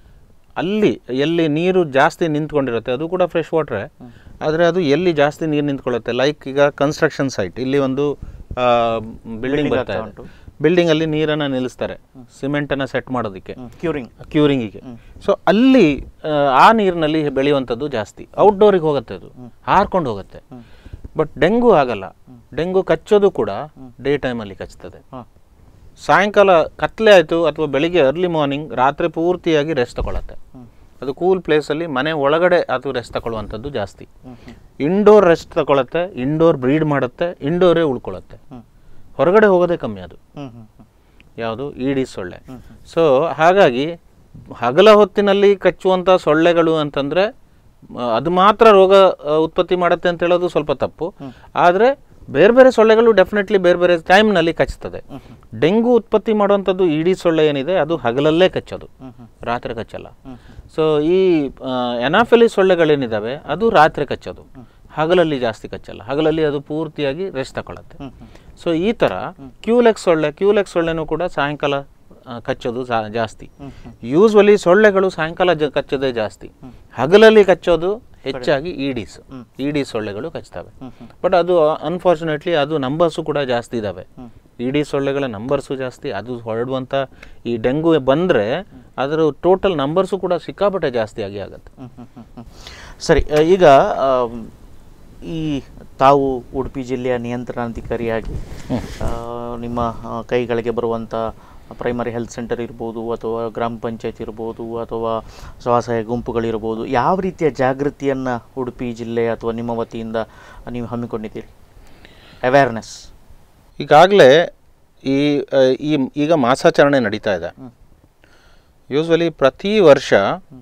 Speaker 2: ಅಲ್ಲಿ ಎಲ್ಲಿ ನೀರು ಜಾಸ್ತಿ ನಿಂತ್ಕೊಂಡಿರುತ್ತೆ ಅದು ಕೂಡ ಫ್ರೆಶ್ ವಾಟ್ರೆ ಆದರೆ ಅದು ಎಲ್ಲಿ ಜಾಸ್ತಿ ನೀರು ನಿಂತ್ಕೊಳ್ಳುತ್ತೆ ಲೈಕ್ ಈಗ ಕನ್ಸ್ಟ್ರಕ್ಷನ್ ಸೈಟ್ ಇಲ್ಲಿ ಒಂದು ಬಿಲ್ಡಿಂಗ್ ಬರ್ತಾ ಇದೆ ಬಿಲ್ಡಿಂಗಲ್ಲಿ ನೀರನ್ನು ನಿಲ್ಲಿಸ್ತಾರೆ ಸಿಮೆಂಟನ್ನು ಸೆಟ್ ಮಾಡೋದಕ್ಕೆ
Speaker 1: ಕ್ಯೂರಿಂಗ್
Speaker 2: ಕ್ಯೂರಿಂಗಿಗೆ ಸೊ ಅಲ್ಲಿ ಆ, ಆ ನೀರಿನಲ್ಲಿ ಬೆಳೆಯುವಂಥದ್ದು ಜಾಸ್ತಿ ಔಟ್ಡೋರಿಗೆ ಹೋಗುತ್ತೆ ಅದು ಹಾರ್ಕೊಂಡು ಹೋಗುತ್ತೆ ಬಟ್ ಡೆಂಗು ಆಗಲ್ಲ ಡೆಂಗು ಕಚ್ಚೋದು ಕೂಡ ಡೇ ಟೈಮಲ್ಲಿ ಕಚ್ತದೆ
Speaker 1: ಹಾಂ
Speaker 2: ಸಾಯಂಕಾಲ ಕತ್ಲೆ ಆಯಿತು ಅಥವಾ ಬೆಳಿಗ್ಗೆ ಅರ್ಲಿ ಮಾರ್ನಿಂಗ್ ರಾತ್ರಿ ಪೂರ್ತಿಯಾಗಿ ರೆಸ್ಟ್ ತಗೊಳತ್ತೆ ಅದು ಕೂಲ್ ಪ್ಲೇಸಲ್ಲಿ ಮನೆ ಒಳಗಡೆ ಅದು ರೆಸ್ಟ್ ತಗೊಳ್ಳುವಂಥದ್ದು ಜಾಸ್ತಿ ಇಂಡೋರ್ ರೆಸ್ಟ್ ತಗೊಳತ್ತೆ ಇಂಡೋರ್ ಬ್ರೀಡ್ ಮಾಡುತ್ತೆ ಇಂಡೋರೇ ಉಳ್ಕೊಳ್ಳುತ್ತೆ ಹೊರಗಡೆ ಹೋಗೋದೇ ಕಮ್ಮಿ ಅದು
Speaker 1: ಹ್ಞೂ ಹ್ಞೂ ಹ್ಞೂ
Speaker 2: ಯಾವುದು ಈಡಿ ಸೊಳ್ಳೆ ಸೊ ಹಾಗಾಗಿ ಹಗಲ ಹೊತ್ತಿನಲ್ಲಿ ಕಚ್ಚುವಂಥ ಸೊಳ್ಳೆಗಳು ಅಂತಂದರೆ ಅದು ಮಾತ್ರ ರೋಗ ಆ, ಉತ್ಪತ್ತಿ ಮಾಡುತ್ತೆ ಅಂತ ಹೇಳೋದು ಸ್ವಲ್ಪ ತಪ್ಪು ಆದರೆ ಬೇರೆ ಬೇರೆ ಸೊಳ್ಳೆಗಳು ಡೆಫಿನೆಟ್ಲಿ ಬೇರೆ ಬೇರೆ ಟೈಮ್ನಲ್ಲಿ ಕಚ್ತದೆ ಡೆಂಗು ಉತ್ಪತ್ತಿ ಮಾಡುವಂಥದ್ದು ಇಡೀ ಸೊಳ್ಳೆ ಏನಿದೆ ಅದು ಹಗಲಲ್ಲೇ ಕಚ್ಚೋದು ರಾತ್ರಿ ಕಚ್ಚಲ್ಲ ಸೊ ಈ ಎನಾಫೆಲಿ ಸೊಳ್ಳೆಗಳೇನಿದ್ದಾವೆ ಅದು ರಾತ್ರಿ ಕಚ್ಚೋದು ಹಗಲಲ್ಲಿ ಜಾಸ್ತಿ ಕಚ್ಚಲ್ಲ ಹಗಲಲ್ಲಿ ಅದು ಪೂರ್ತಿಯಾಗಿ ರೆಸ್ಟ್ ತಗೊಳತ್ತೆ ಸೊ ಈ ಥರ ಕ್ಯೂಲೆಕ್ಸ್ ಸೊಳ್ಳೆ ಕ್ಯೂಲೆಕ್ಸ್ ಸೊಳ್ಳೆನೂ ಕೂಡ ಸಾಯಂಕಾಲ ಆ, ಕಚ್ಚೋದು ಜಾ- ಜಾಸ್ತಿ ಯೂಸ್ವಲಿ ಸೊಳ್ಳೆಗಳು ಸಾಯಂಕಾಲ ಜ ಕಚ್ಚೋದೇ ಜಾಸ್ತಿ ಹಗಲಲ್ಲಿ ಕಚ್ಚೋದು ಹೆಚ್ಚಾಗಿ ಈಡೀಸ್ ಈಡಿ ಸೊಳ್ಳೆಗಳು ಕಚ್ತವೆ ಬಟ್ ಅದು ಅನ್ಫಾರ್ಚುನೇಟ್ಲಿ ಅದು ನಂಬರ್ಸು ಕೂಡ ಜಾಸ್ತಿ ಇದ್ದಾವೆ ಇಡೀ ಸೊಳ್ಳೆಗಳ ನಂಬರ್ಸು ಜಾಸ್ತಿ ಅದು ಹೊರಡುವಂಥ ಈ ಡೆಂಗು ಬಂದರೆ ಅದರ ಟೋಟಲ್ ನಂಬರ್ಸು ಕೂಡ ಸಿಕ್ಕಾಪಟ್ಟೆ ಜಾಸ್ತಿ ಆಗಿ ಆಗುತ್ತೆ
Speaker 1: ಹ್ಮ್, ಹ್ಮ್, ಹ್ಮ್, ಹ್ಮ್. ಸರಿ ಆ, ಈಗ ಆಮ್, ಈ ತಾವು ಉಡುಪಿ ಜಿಲ್ಲೆಯ ನಿಯಂತ್ರಣಾಧಿಕಾರಿಯಾಗಿ ಆ, ನಿಮ್ಮ ಆ, ಕೈಗಳಿಗೆ ಬರುವಂಥ ಪ್ರೈಮರಿ ಹೆಲ್ತ್ ಸೆಂಟರ್ ಇರ್ಬೋದು ಅಥವಾ ಗ್ರಾಮ ಪಂಚಾಯತ್ ಇರ್ಬೋದು ಅಥವಾ ಸ್ವಸಹಾಯ ಗುಂಪುಗಳಿರ್ಬೋದು ಯಾವ ರೀತಿಯ ಜಾಗೃತಿಯನ್ನು ಉಡುಪಿ ಜಿಲ್ಲೆ ಅಥವಾ ನಿಮ್ಮ ವತಿಯಿಂದ ನೀವು ಹಮ್ಮಿಕೊಂಡಿದ್ದೀರಿ ಅವೇರ್ನೆಸ್
Speaker 2: ಈಗಾಗಲೇ ಈ ಆ, ಈ ಈಗ ಮಾಸಾಚರಣೆ ನಡೀತಾ ಇದೆ ಯೂಸ್ವಲಿ ಪ್ರತಿ ವರ್ಷ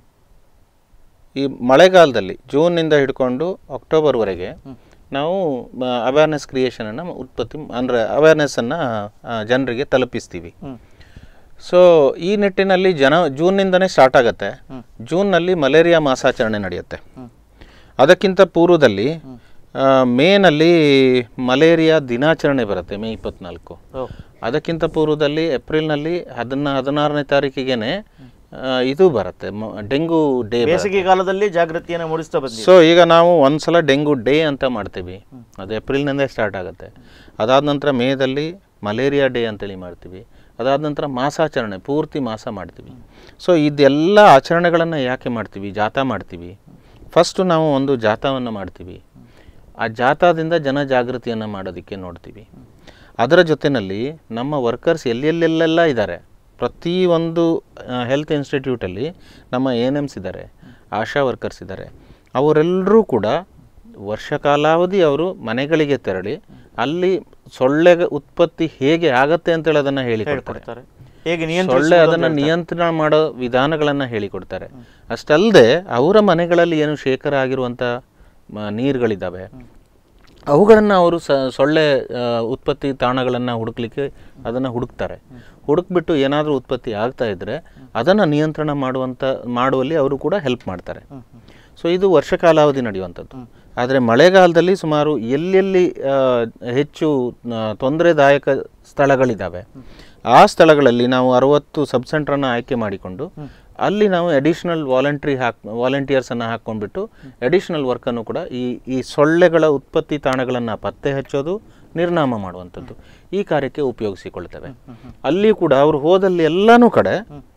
Speaker 2: ಈ ಮಳೆಗಾಲದಲ್ಲಿ ಜೂನ್ನಿಂದ ಹಿಡ್ಕೊಂಡು ಅಕ್ಟೋಬರ್ವರೆಗೆ ನಾವು ಅವೇರ್ನೆಸ್ ಕ್ರಿಯೇಷನನ್ನು ಉತ್ಪತ್ತಿ ಅಂದರೆ ಅವೇರ್ನೆಸ್ಸನ್ನು ಜನರಿಗೆ ತಲುಪಿಸ್ತೀವಿ ಸೊ ಈ ನಿಟ್ಟಿನಲ್ಲಿ ಜನ ಜೂನ್ನಿಂದನೇ ಸ್ಟಾರ್ಟ್ ಆಗುತ್ತೆ ಜೂನ್ನಲ್ಲಿ ಮಲೇರಿಯಾ ಮಾಸಾಚರಣೆ ನಡೆಯುತ್ತೆ ಅದಕ್ಕಿಂತ ಪೂರ್ವದಲ್ಲಿ ಆ, ಮೇನಲ್ಲಿ ಮಲೇರಿಯಾ ದಿನಾಚರಣೆ ಬರುತ್ತೆ ಮೇ ಇಪ್ಪತ್ನಾಲ್ಕು
Speaker 1: ಓ
Speaker 2: ಅದಕ್ಕಿಂತ ಪೂರ್ವದಲ್ಲಿ ಏಪ್ರಿಲ್ನಲ್ಲಿ ಹದಿನ ಹದಿನಾರನೇ ತಾರೀಕಿಗೆನೆ ಆ, ಇದು ಬರುತ್ತೆ ಮ- ಡೆಂಗು ಡೇ
Speaker 1: ಬೇಸಿಗೆ ಕಾಲದಲ್ಲಿ ಜಾಗೃತಿಯನ್ನು ಮೂಡಿಸ್ತಾ ಬಂದಿದೆ
Speaker 2: ಸೊ ಈಗ ನಾವು ಒಂದ್ಸಲ ಡೆಂಗು ಡೇ ಅಂತ ಮಾಡ್ತೀವಿ ಅದು ಏಪ್ರಿಲ್ನಿಂದ ಸ್ಟಾರ್ಟ್ ಆಗುತ್ತೆ ಅದಾದ ನಂತರ ಮೇದಲ್ಲಿ ಮಲೇರಿಯಾ ಡೇ ಅಂತೇಳಿ ಮಾಡ್ತೀವಿ ಅದಾದ ನಂತರ ಮಾಸಾಚರಣೆ ಪೂರ್ತಿ ಮಾಸ ಮಾಡ್ತೀವಿ ಸೊ ಇದೆಲ್ಲ ಆಚರಣೆಗಳನ್ನು ಯಾಕೆ ಮಾಡ್ತೀವಿ ಜಾಥಾ ಮಾಡ್ತೀವಿ ಫಸ್ಟು ನಾವು ಒಂದು ಜಾಥಾವನ್ನು ಮಾಡ್ತೀವಿ ಆ ಜಾಥಾದಿಂದ ಜನ ಜಾಗೃತಿಯನ್ನು ಮಾಡೋದಕ್ಕೆ ನೋಡ್ತೀವಿ ಅದರ ಜೊತೆಯಲ್ಲಿ ನಮ್ಮ ವರ್ಕರ್ಸ್ ಎಲ್ಲೆಲ್ಲೆಲ್ಲ ಇದ್ದಾರೆ ಪ್ರತಿ ಒಂದು ಹೆಲ್ತ್ ಇನ್ಸ್ಟಿಟ್ಯೂಟಲ್ಲಿ ನಮ್ಮ ಎ ಎನ್ ಎಮ್ಸ್ ಇದ್ದಾರೆ ಆಶಾ ವರ್ಕರ್ಸ್ ಇದ್ದಾರೆ ಅವರೆಲ್ಲರೂ ಕೂಡ ವರ್ಷ ಕಾಲಾವಧಿ ಅವರು ಮನೆಗಳಿಗೆ ತೆರಳಿ ಅಲ್ಲಿ ಸೊಳ್ಳೆ ಉತ್ಪತ್ತಿ ಹೇಗೆ ಆಗತ್ತೆ ಅಂತೇಳಿ ಅದನ್ನು ಹೇಳಿಕೊಡ್ತಾರೆ
Speaker 1: ಕೊಡ್ತಾರೆ ಹೇಗೆ
Speaker 2: ಸೊಳ್ಳೆ
Speaker 1: ನಿಯಂತ್ರಿಸುವುದು
Speaker 2: ಅದನ್ನು ನಿಯಂತ್ರಣ ಮಾಡೋ ವಿಧಾನಗಳನ್ನು ಹೇಳಿಕೊಡ್ತಾರೆ ಅಷ್ಟಲ್ಲದೆ ಅವರ ಮನೆಗಳಲ್ಲಿ ಏನು ಶೇಖರ ಆಗಿರುವಂಥ ಮ- ನೀರುಗಳಿದ್ದಾವೆ ಅವುಗಳನ್ನು ಅವರು ಸ ಸೊಳ್ಳೆ ಆ, ಉತ್ಪತ್ತಿ ತಾಣಗಳನ್ನು ಹುಡುಕ್ಲಿಕ್ಕೆ ಅದನ್ನು ಹುಡುಕ್ತಾರೆ ಹುಡುಕ್ಬಿಟ್ಟು ಏನಾದರೂ ಉತ್ಪತ್ತಿ ಆಗ್ತಾ ಇದ್ದರೆ ಅದನ್ನು ನಿಯಂತ್ರಣ ಮಾಡುವಂಥ ಮಾಡುವಲ್ಲಿ ಅವರು ಕೂಡ ಹೆಲ್ಪ್ ಮಾಡ್ತಾರೆ ಸೊ ಇದು ವರ್ಷ ಕಾಲಾವಧಿ ನಡೆಯುವಂಥದ್ದು ಆದರೆ ಮಳೆಗಾಲದಲ್ಲಿ ಸುಮಾರು ಎಲ್ಲೆಲ್ಲಿ ಆ, ಹೆಚ್ಚು ಆ, ತೊಂದರೆದಾಯಕ ಸ್ಥಳಗಳಿದ್ದಾವೆ ಆ ಸ್ಥಳಗಳಲ್ಲಿ ನಾವು ಅರವತ್ತು ಸಬ್ ಸೆಂಟ್ರನ್ನು ಆಯ್ಕೆ ಮಾಡಿಕೊಂಡು ಅಲ್ಲಿ ನಾವು ಅಡಿಷನಲ್ ವಾಲಂಟ್ರಿ ಹಾಕ್ ವಾಲಂಟಿಯರ್ಸನ್ನು ಹಾಕ್ಕೊಂಡ್ಬಿಟ್ಟು ಅಡಿಷನಲ್ ವರ್ಕನ್ನು ಕೂಡ ಈ ಈ ಸೊಳ್ಳೆಗಳ ಉತ್ಪತ್ತಿ ತಾಣಗಳನ್ನು ಪತ್ತೆ ಹಚ್ಚೋದು ನಿರ್ನಾಮ ಮಾಡುವಂಥದ್ದು ಈ ಕಾರ್ಯಕ್ಕೆ ಉಪಯೋಗಿಸಿಕೊಳ್ತೇವೆ ಅಲ್ಲಿ ಕೂಡ ಅವರು ಹೋದಲ್ಲಿ ಎಲ್ಲನೂ ಕಡೆ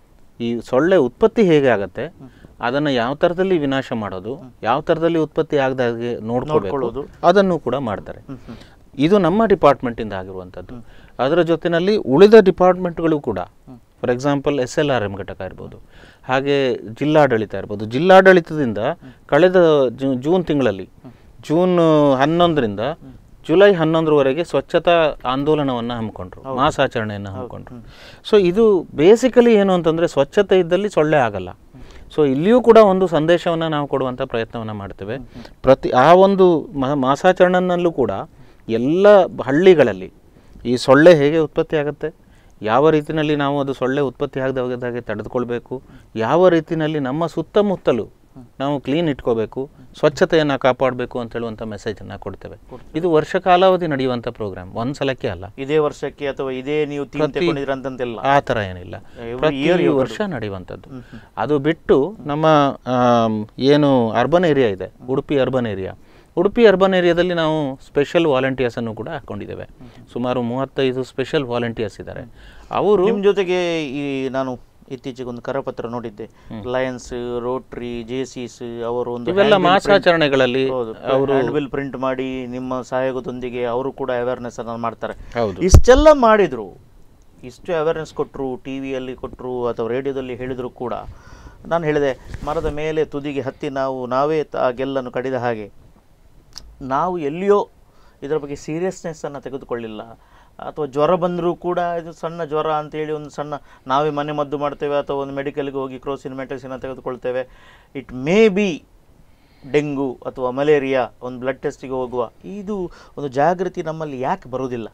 Speaker 2: ಈ ಸೊಳ್ಳೆ ಉತ್ಪತ್ತಿ ಹೇಗೆ ಆಗತ್ತೆ ಅದನ್ನು ಯಾವ ಥರದಲ್ಲಿ ವಿನಾಶ ಮಾಡೋದು ಯಾವ ಥರದಲ್ಲಿ ಉತ್ಪತ್ತಿ ಆಗದಾಗೆ ನೋಡ್ಕೊಳ್ಳೋದು ಅದನ್ನು ಕೂಡ ಮಾಡ್ತಾರೆ ಇದು ನಮ್ಮ ಡಿಪಾರ್ಟ್ಮೆಂಟಿಂದ ಆಗಿರುವಂಥದ್ದು ಅದರ ಜೊತೆಯಲ್ಲಿ ಉಳಿದ ಡಿಪಾರ್ಟ್ಮೆಂಟ್ಗಳು ಕೂಡ for example S L R M ಘಟಕ ಇರ್ಬೋದು ಹಾಗೆ ಜಿಲ್ಲಾಡಳಿತ ಇರ್ಬೋದು ಜಿಲ್ಲಾಡಳಿತದಿಂದ ಕಳೆದ ಜೂ- ಜೂನ್ ತಿಂಗಳಲ್ಲಿ ಜೂನ್ ಹನ್ನೊಂದರಿಂದ ಜುಲೈ ಹನ್ನೊಂದರವರೆಗೆ ಸ್ವಚ್ಛತಾ ಆಂದೋಲನವನ್ನು ಹಮ್ಮಿಕೊಂಡ್ರು ಮಾಸಾಚರಣೆಯನ್ನು ಹಮ್ಮಿಕೊಂಡ್ರು ಸೊ ಇದು ಬೇಸಿಕಲಿ ಏನು ಅಂತಂದರೆ ಸ್ವಚ್ಛತೆ ಇದ್ದಲ್ಲಿ ಸೊಳ್ಳೆ ಆಗಲ್ಲ ಸೊ ಇಲ್ಲಿಯೂ ಕೂಡ ಒಂದು ಸಂದೇಶವನ್ನು ನಾವು ಕೊಡುವಂಥ ಪ್ರಯತ್ನವನ್ನು ಮಾಡ್ತೇವೆ ಪ್ರತಿ ಆ ಒಂದು ಮ- ಮಾಸಾಚರಣೆನಲ್ಲೂ ಕೂಡ ಎಲ್ಲ ಹಳ್ಳಿಗಳಲ್ಲಿ ಈ ಸೊಳ್ಳೆ ಹೇಗೆ ಉತ್ಪತ್ತಿ ಆಗುತ್ತೆ ಯಾವ ರೀತಿಯಲ್ಲಿ ನಾವು ಅದು ಸೊಳ್ಳೆ ಉತ್ಪತ್ತಿ ಆಗದ ಹೋಗದಾಗೆ ತಡೆದುಕೊಳ್ಬೇಕು ಯಾವ ರೀತಿಯಲ್ಲಿ ನಮ್ಮ ಸುತ್ತಮುತ್ತಲು ನಾವು ಕ್ಲೀನ್ ಇಟ್ಕೋಬೇಕು ಸ್ವಚ್ಛತೆಯನ್ನು ಕಾಪಾಡಬೇಕು ಅಂತ ಹೇಳುವಂಥ ಮೆಸೇಜನ್ನು ಕೊಡ್ತೇವೆ ಇದು ವರ್ಷ ಕಾಲಾವಧಿ ನಡೆಯುವಂಥ ಪ್ರೋಗ್ರಾಮ್ ಒಂದು ಸಲಕ್ಕೆ ಅಲ್ಲ
Speaker 1: ಇದೇ ವರ್ಷಕ್ಕೆ ಅಥವಾ ಇದೇ ನೀವು ಥೀಮ್ ತಗೊಂಡಿದ್ರ ಅಂತಂತೆಲ್ಲ
Speaker 2: ಆ ಥರ ಏನಿಲ್ಲ
Speaker 1: Every
Speaker 2: ಪ್ರತಿ ವರ್ಷ ನಡೆಯುವಂಥದ್ದು ಅದು ಬಿಟ್ಟು ನಮ್ಮ ಆಮ್, ಏನು ಅರ್ಬನ್ ಏರಿಯಾ ಇದೆ Udupi urban area Udupi urban ಏರಿಯಾದಲ್ಲಿ ನಾವು ಸ್ಪೆಷಲ್ ವಾಲಂಟಿಯರ್ಸನ್ನು ಕೂಡ ಹಾಕ್ಕೊಂಡಿದ್ದೇವೆ ಸುಮಾರು ಮೂವತ್ತೈದು ಸ್ಪೆಷಲ್ ವಾಲಂಟಿಯರ್ಸ್ ಇದ್ದಾರೆ ಅವರು
Speaker 1: ನಿಮ್ಮ ಜೊತೆಗೆ ಈ ನಾನು ಇತ್ತೀಚೆಗೆ ಒಂದು ಕರಪತ್ರ ನೋಡಿದ್ದೆ ಲಯನ್ಸ್ ರೋಟ್ರಿ ಜೇಸಿಸ್ ಅವರು ಒಂದು
Speaker 2: ಇವೆಲ್ಲ ಮಾಸಾಚರಣೆಗಳಲ್ಲಿ
Speaker 1: ಹ್ಯಾಂಡ್ ಬಿಲ್ ಪ್ರಿಂಟ್ ಮಾಡಿ ನಿಮ್ಮ ಸಹಯೋಗದೊಂದಿಗೆ ಅವರು ಕೂಡ ಅವೇರ್ನೆಸ್ ಅನ್ನು ಮಾಡ್ತಾರೆ
Speaker 2: ಹೌದು
Speaker 1: ಇಷ್ಟೆಲ್ಲ ಮಾಡಿದ್ರು ಇಷ್ಟು ಅವೇರ್ನೆಸ್ ಕೊಟ್ಟರು ಟಿ ವಿಯಲ್ಲಿ ಕೊಟ್ಟರು ಅಥವಾ ರೇಡಿಯೋದಲ್ಲಿ ಹೇಳಿದ್ರು ಕೂಡ ನಾನು ಹೇಳಿದೆ ಮರದ ಮೇಲೆ ತುದಿಗೆ ಹತ್ತಿ ನಾವು ನಾವೇ ತ- ಆ ಗೆಲ್ಲನ್ನು ಕಡಿದ ಹಾಗೆ ನಾವು ಎಲ್ಲಿಯೋ ಇದರ ಬಗ್ಗೆ ಸೀರಿಯಸ್ನೆಸ್ಸನ್ನು ತೆಗೆದುಕೊಳ್ಳಿಲ್ಲ ಅಥವಾ ಜ್ವರ ಬಂದರೂ ಕೂಡ ಇದು ಸಣ್ಣ ಜ್ವರ ಅಂತೇಳಿ ಒಂದು ಸಣ್ಣ ನಾವೇ ಮನೆ ಮದ್ದು ಮಾಡ್ತೇವೆ ಅಥವಾ ಒಂದು ಮೆಡಿಕಲ್ಗೆ ಹೋಗಿ ಕ್ರೋಸಿನ್ ಮೆಟಲ್ಸಿನ ತೆಗೆದುಕೊಳ್ತೇವೆ ಇಟ್ ಮೇ ಬಿ ಡೆಂಗು ಅಥವಾ ಮಲೇರಿಯಾ ಒಂದು ಬ್ಲಡ್ ಟೆಸ್ಟಿಗೆ ಹೋಗುವ ಇದು ಒಂದು ಜಾಗೃತಿ ನಮ್ಮಲ್ಲಿ ಯಾಕೆ ಬರುವುದಿಲ್ಲ